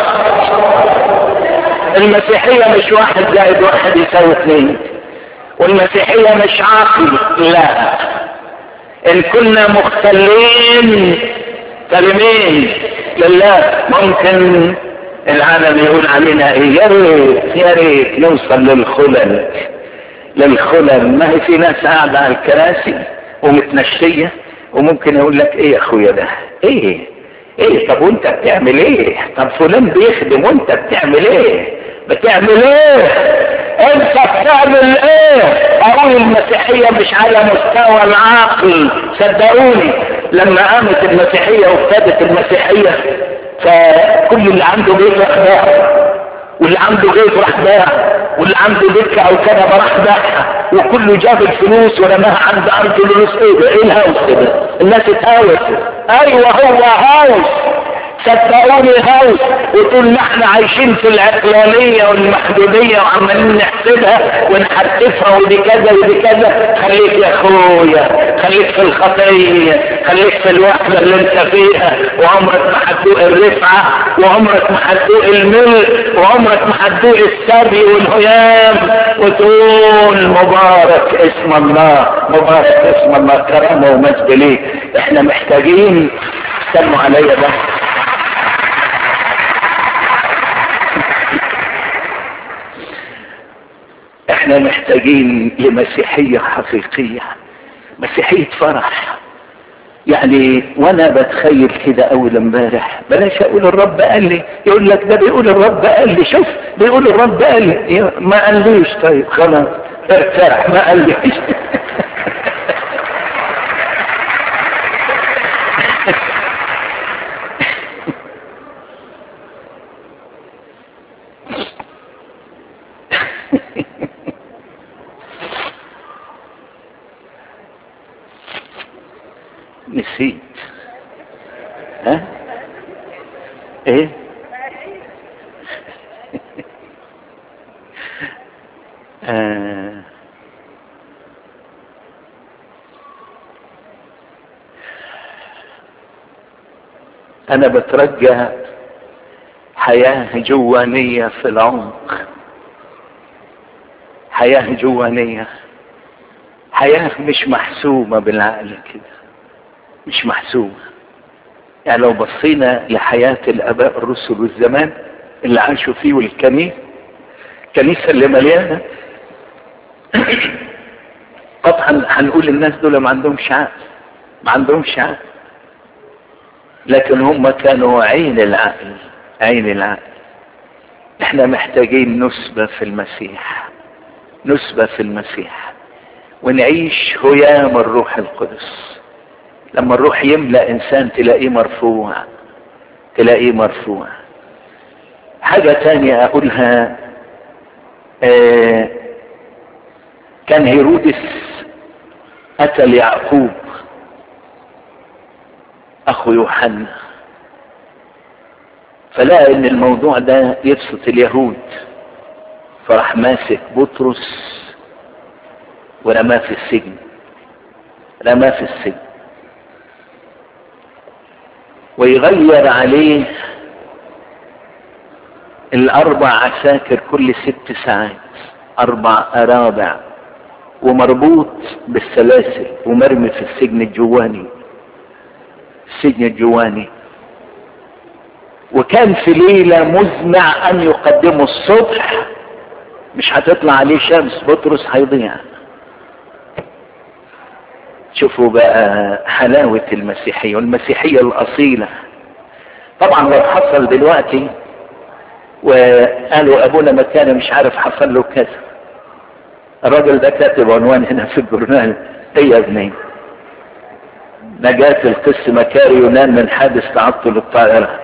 المسيحية مش واحد زائد واحد يساوي اثنين والمسيحية مش عاقل لا ان كنا مختلين كلمين لله ممكن العالم يقول علينا ايه يا ريت يا ريت نوصل للخلل للخلل ما هي في ناس قاعدة على الكراسي ومتنشية وممكن يقول لك ايه يا اخويا ده ايه ايه طب وانت بتعمل ايه طب فلان بيخدم وانت بتعمل ايه بتعمل ايه انت بتعمل ايه اقول المسيحية مش على مستوى العقل صدقوني لما قامت المسيحية وابتدت المسيحية فكل اللي عنده بيت راح باع واللي عنده غيط راح باع واللي عنده دكة او كنبة راح باعها وكله جاب الفلوس ورماها عند ارض الفلوس ايه ده ايه الهوس ده الناس اتهاوت ايوه هو هوس صدقوني هوس وطول ما احنا عايشين في العقلانية والمحدودية وعمالين نحسبها ونحرفها ودي كذا ودي كذا خليك يا اخويا خليك في الخطية خليك في الوحدة اللي انت فيها وعمرك ما هتدوق الرفعة وعمرك ما هتدوق الملك وعمرك ما هتدوق السبي والهيام وتقول مبارك اسم الله مبارك اسم الله كرامه ومجد ليه احنا محتاجين استنوا عليا بس احنا محتاجين لمسيحية حقيقية مسيحية فرح يعني وانا بتخيل كده اول امبارح بلاش اقول الرب قال لي يقول لك ده بيقول الرب قال لي شوف بيقول الرب قال لي ما قاليش طيب خلاص ارتاح ما قاليش نسيت ها ايه آه. انا بترجى حياة جوانية في العمق حياة جوانية حياة مش محسومة بالعقل كده مش محسومة يعني لو بصينا لحياة الآباء الرسل والزمان اللي عاشوا فيه والكنيسة الكنيسة اللي مليانة طبعا هنقول الناس دول ما عندهمش عقل ما عندهمش عقل لكن هم كانوا عين العقل عين العقل احنا محتاجين نسبة في المسيح نسبة في المسيح ونعيش هيام الروح القدس لما الروح يملأ انسان تلاقيه مرفوع تلاقيه مرفوع حاجة تانية اقولها آه كان هيرودس قتل يعقوب اخو يوحنا فلقى ان الموضوع ده يبسط اليهود فراح ماسك بطرس ورماه في السجن رماه في السجن ويغير عليه الاربع عساكر كل ست ساعات اربع ارابع ومربوط بالسلاسل ومرمي في السجن الجواني السجن الجواني وكان في ليلة مزمع ان يقدموا الصبح مش هتطلع عليه شمس بطرس هيضيع شوفوا بقى حلاوة المسيحية والمسيحية الأصيلة طبعا لو حصل دلوقتي وقالوا أبونا مكان مش عارف حصل له كذا الراجل ده كاتب عنوان هنا في الجورنال ايه يا ابني نجاة القس مكاري يونان من حادث تعطل الطائرة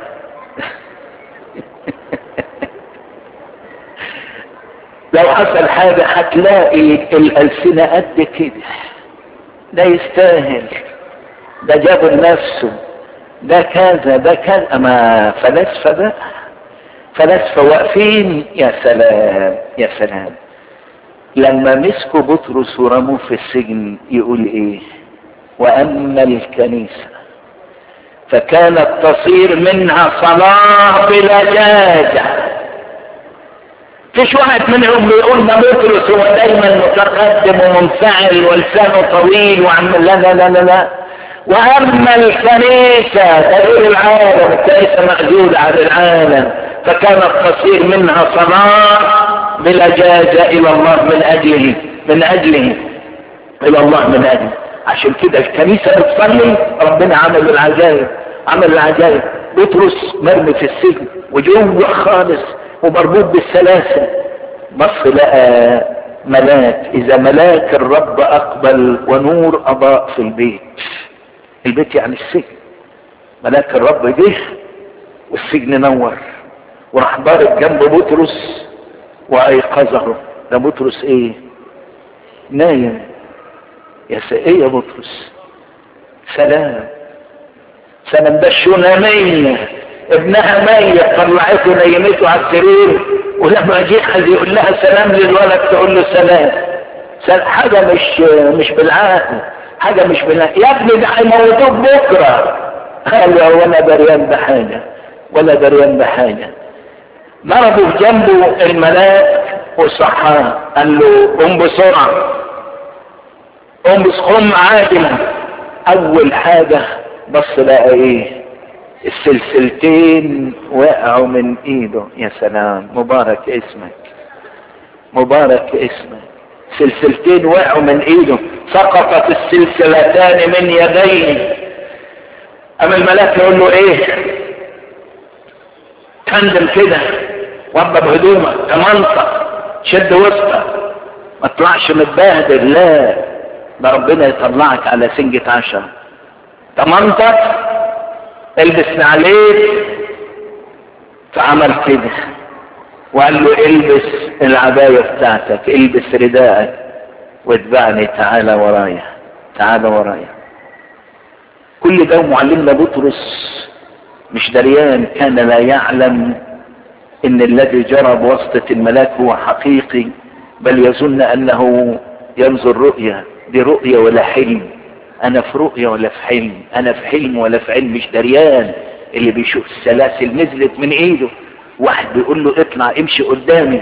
لو حصل حاجة هتلاقي الألسنة قد كده ده يستاهل ده جاب لنفسه ده كذا ده كذا اما فلاسفه بقى فلاسفه واقفين يا سلام يا سلام لما مسكوا بطرس ورموه في السجن يقول ايه واما الكنيسه فكانت تصير منها صلاه بلا جاجه فيش واحد منهم بيقول ما بطرس هو دايما متقدم ومنفعل ولسانه طويل وعمل لا لا لا لا, لا. واما الكنيسة تغير العالم الكنيسة مخزولة عن العالم فكانت تصير منها صلاة بلجاجة الى الله من اجله من اجله الى الله من اجله عشان كده الكنيسة بتصلي ربنا عمل العجائب عمل العجائب بطرس مرمي في السجن وجوه خالص ومربوط بالسلاسل بص لقى ملاك اذا ملاك الرب اقبل ونور اضاء في البيت البيت يعني السجن ملاك الرب جه والسجن نور وراح ضارب جنب بطرس وايقظه ده بطرس ايه نايم يا ايه يا بطرس سلام سلام ده الشونامية ابنها ميت طلعته نيمته على السرير ولما جه يقول لها سلام للولد تقول له سلام حاجة مش مش بالعقل حاجة مش بالعقل يا ابني ده هيموتوك بكرة قال له ولا دريان بحاجة ولا دريان بحاجة ضربوا جنبه الملاك وصحاه قال له قم بسرعة قم بس قم عاجلا اول حاجة بص لقى ايه السلسلتين وقعوا من ايده يا سلام مبارك اسمك مبارك اسمك سلسلتين وقعوا من ايده سقطت السلسلتان من يديه اما الملاك يقول له ايه تندم كده وضب هدومك تمنطق شد وسطك ما تطلعش متبهدل لا ده ربنا يطلعك على سنجة عشرة تمنطق البس عليك فعمل كده وقال له البس العباية بتاعتك البس رداءك واتبعني تعالى ورايا تعالى ورايا كل ده معلمنا بطرس مش دريان كان لا يعلم ان الذي جرى بواسطة الملاك هو حقيقي بل يظن انه ينظر رؤية دي رؤية ولا حلم انا في رؤية ولا في حلم انا في حلم ولا في علم مش دريان اللي بيشوف السلاسل نزلت من ايده واحد بيقول له اطلع امشي قدامي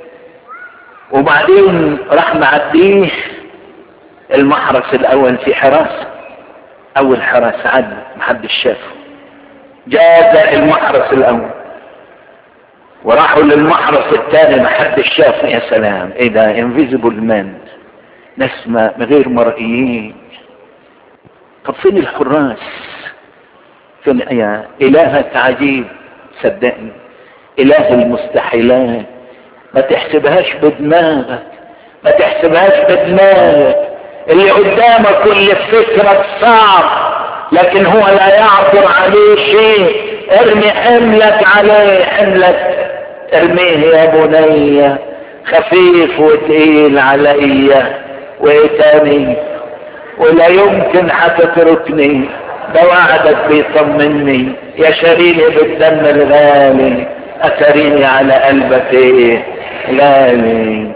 وبعدين راح معديه المحرس الاول في حراسة اول حراسة عدى محدش شافه جاز المحرس الاول وراحوا للمحرس الثاني محدش شافه يا سلام ايه ده انفيزيبل مان ناس ما غير مرئيين طب فين الحراس فين يا الهك عجيب صدقني اله المستحيلات ما تحسبهاش بدماغك ما تحسبهاش بدماغك اللي قدامك كل فكرك صعب لكن هو لا يعثر عليه شيء ارمي حملك عليه حملك ارميه يا بني خفيف وتقيل عليا وايه تاني ولا يمكن هتتركني ده وعدك بيطمني يا شريني بالدم الغالي اتريني على قلبك ايه غالي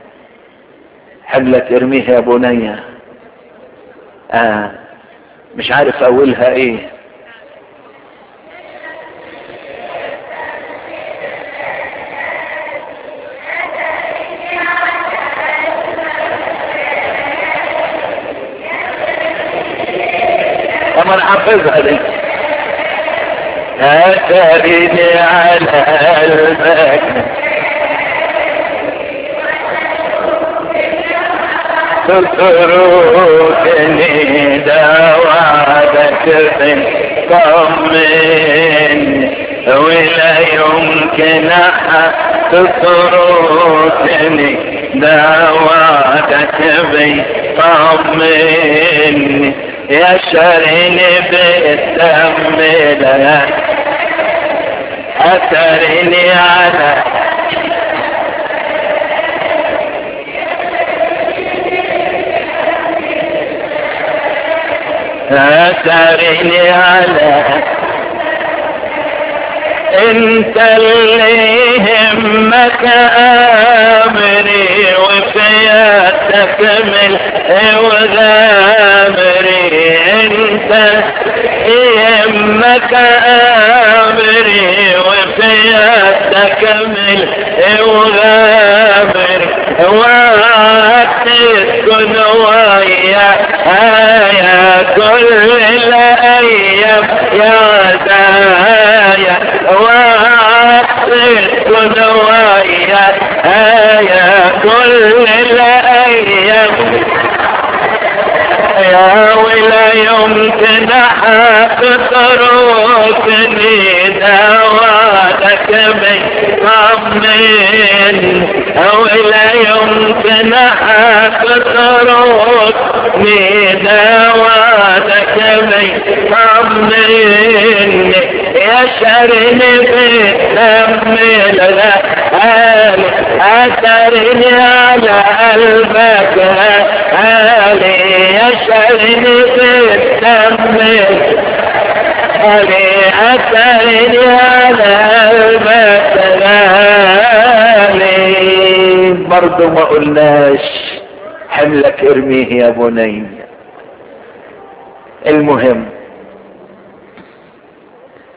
حملك ارميه يا بني آه مش عارف اولها ايه طب انا حافظها دي اتريني على قلبك تتركني دوادك طمن ولا يمكن تتركني دوادك طمن يا شرني بالدم لا أثرني على أثرني على انت اللي همك امري وفيا تكمل وغامري انت همك امري وفيا تكمل وغامري وقت تكون ويا يا كل الايام يا دايا وقت تكون ويا يا كل الايام يا ولا يمكن تتركني دواتك بيطمن ولا يمكن تتركني دواتك بيطمن يا شرني بدم الغالي أثرني على قلبك غالي يا شرني بالدم غالي أثرني على قلبك غالي برضو ما قلناش حملك ارميه يا بني المهم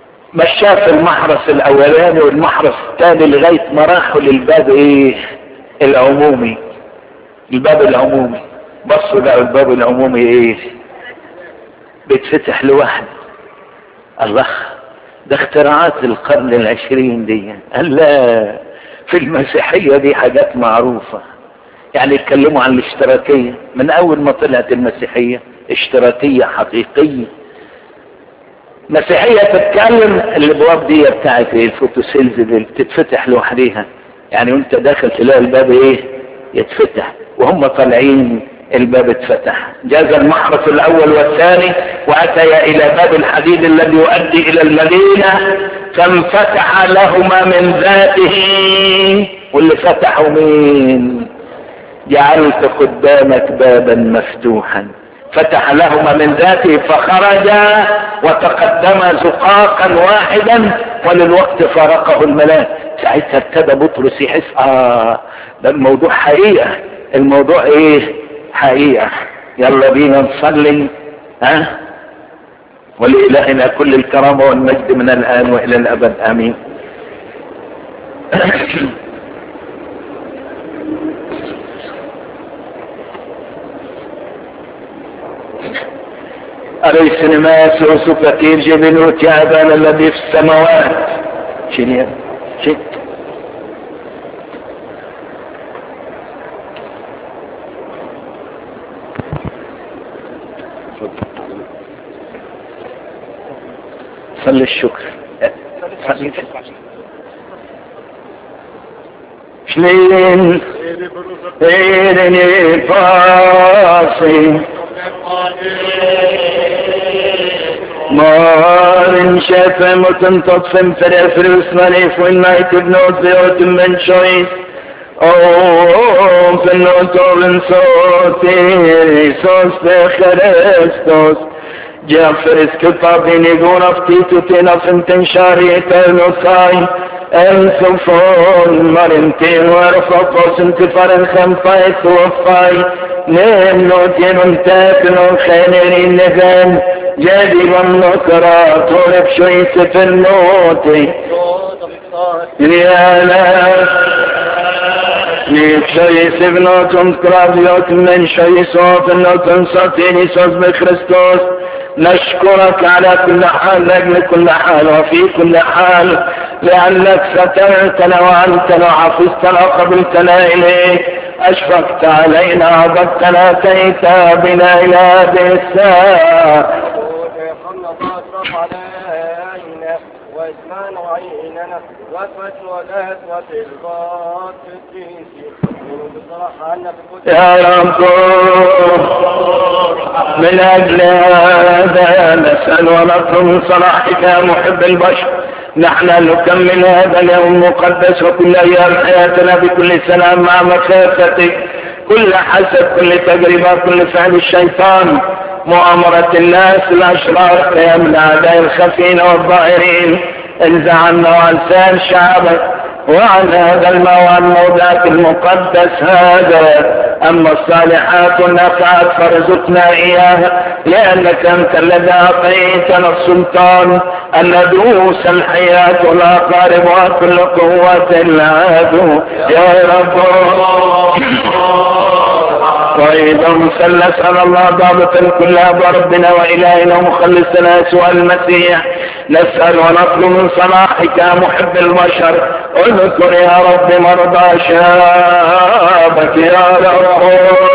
مشاه في المحرس الاولاني والمحرس الثاني لغايه ما راحوا للباب ايه العمومي الباب العمومي بصوا لقوا الباب العمومي ايه بيتفتح لوحده الله ده اختراعات القرن العشرين دي قال لا في المسيحية دي حاجات معروفة يعني يتكلموا عن الاشتراكية من اول ما طلعت المسيحية اشتراكية حقيقية مسيحية تتكلم الابواب دي بتاعت ايه الفوتوسيلز اللي بتتفتح لوحديها يعني وانت داخل تلاقي الباب ايه يتفتح وهم طالعين الباب اتفتح جاز المحرس الاول والثاني واتيا الى باب الحديد الذي يؤدي الى المدينة فانفتح لهما من ذاته واللي فتحوا مين جعلت قدامك بابا مفتوحا فتح لهما من ذاته فخرجا وتقدما زقاقا واحدا وللوقت فارقه الملاك ساعتها ابتدى بطرس يحس اه ده الموضوع حقيقة الموضوع ايه حقيقة يلا بينا نصلي ها أه؟ ولإلهنا كل الكرامة والمجد من الآن وإلى الأبد آمين أليس نماس يوسف كثير جبنوت يا أبانا الذي في السماوات شنو شنو صلي الشكر شلين إيرني فاصي مار شاف متنطف فرافر وسمانيف والنايت بنوت بيوت من شويس او في النوت من صوتي صوص بخرستوس جافر اسكتابين يقول افتيتو تنف تنشاري تنصاي السفون مرنتين ورفقوس انتفار الخنفاي توفاي نينو تنو تاكنو خينين نغان جادي والنكرة طولب شويس في النوتي يا ناس ليك شويس ابنوتم ترابيوت من شويس وفنوتم ساتيني سوز بخريستوس نشكرك على كل حال لأجل كل حال وفي كل حال لأنك سترتنا وأنتنا وحفظتنا وقبلتنا إليك أشفقت علينا عبدتنا أتيت بنا إلى هذه الساعة واسمان عيننا واسوة والاسوة الباطل يا رب من أجل هذا نسأل ونطلب من صلاحك يا محب البشر نحن نكمل هذا اليوم المقدس وكل أيام حياتنا بكل سلام مع مخافتك كل حسد كل تجربة كل فعل الشيطان مؤامرة الناس الأشرار قيام الأعداء الخفين والظاهرين انزع عنا وعن سائر شعبك وعن هذا الموعد موضعك المقدس هذا أما الصالحات والنافعات فارزقنا إياها لأنك أنت الذي أعطيتنا السلطان أن ندوس الحياة والأقارب وكل قوة العدو يا رب وإذا مثلث على الله ضابطا كل أبواب ربنا وإلهنا ومخلصنا يسوع المسيح نسأل ونطلب من صلاحك يا محب البشر اذكر يا رب مرضى شابك يا رب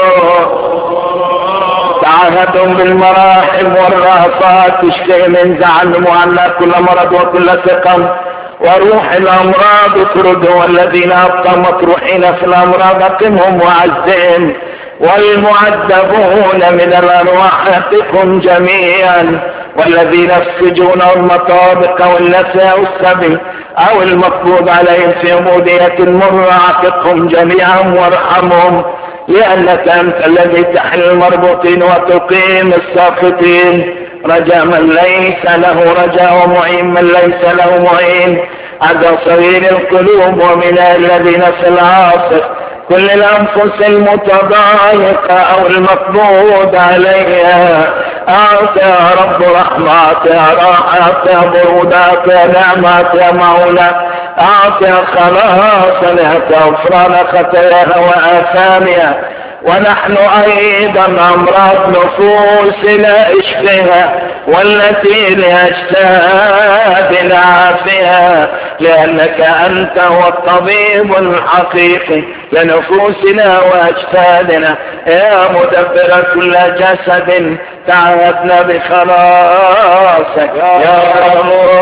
تعهدهم بالمراحم والرافات تشفي من زعل وعنا كل مرض وكل سقم وروح الامراض اطردهم والذين ابقوا مطروحين في الامراض اقمهم وعزهم والمعذبون من الارواح اقفهم جميعا والذين السجون والمطابق والنساء والسبي او المفروض عليهم في عبودية المر اعتقهم جميعا وارحمهم لانك انت الذي تحل المربوطين وتقيم الساقطين رجاء من ليس له رجاء ومعين من ليس له معين عدا صغير القلوب ومن الذين في العاصف كل الانفس المتضايقة او المقبوض عليها اعطى يا رب رحمة يا راحة يا برودة يا نعمة يا مولى اعطها خلاصا غفران خطاياها واثامها ونحن ايضا امراض نفوسنا اشفها والتي لاجسادنا عافها لانك انت هو الطبيب الحقيقي لنفوسنا واجسادنا يا مدبر كل جسد تعهدنا بخلاصك يا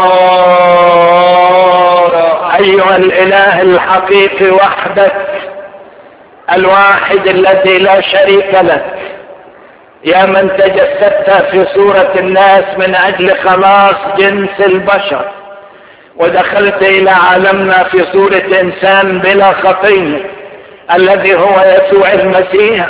الله ايها الاله الحقيقي وحدك الواحد الذي لا شريك لك يا من تجسدت في صورة الناس من اجل خلاص جنس البشر ودخلت الى عالمنا في صورة انسان بلا خطية الذي هو يسوع المسيح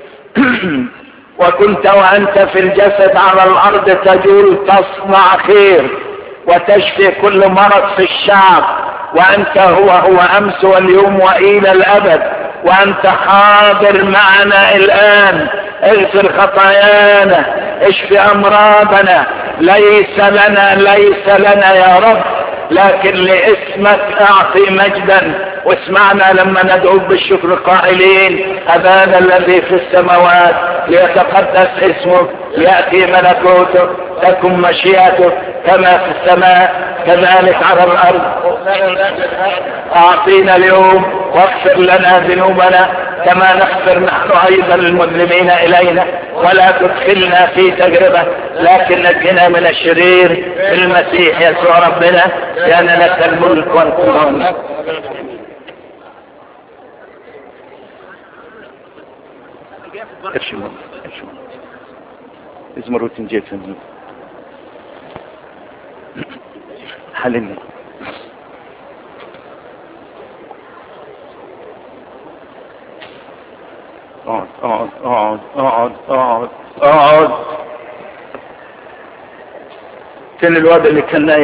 وكنت وانت في الجسد على الارض تجول تصنع خير وتشفي كل مرض في الشعب وانت هو هو امس واليوم والى الابد وانت حاضر معنا الان اغفر خطايانا اشفي امراضنا ليس لنا ليس لنا يا رب لكن لاسمك اعطي مجدا واسمعنا لما ندعوك بالشكر قائلين ابانا الذي في السماوات ليتقدس اسمك لياتي ملكوتك تكن مشيئتك كما في السماء كذلك على الارض اعطينا اليوم واغفر لنا ذنوبنا كما نغفر نحن ايضا المذنبين الينا ولا تدخلنا في تجربة لكن نجنا من الشرير بالمسيح يسوع ربنا لان لك الملك والقوة ارشمون ارشمون ازمروا تنجيت حللنا اقعد اقعد اقعد اقعد اقعد اقعد فين الواد اللي كان نايم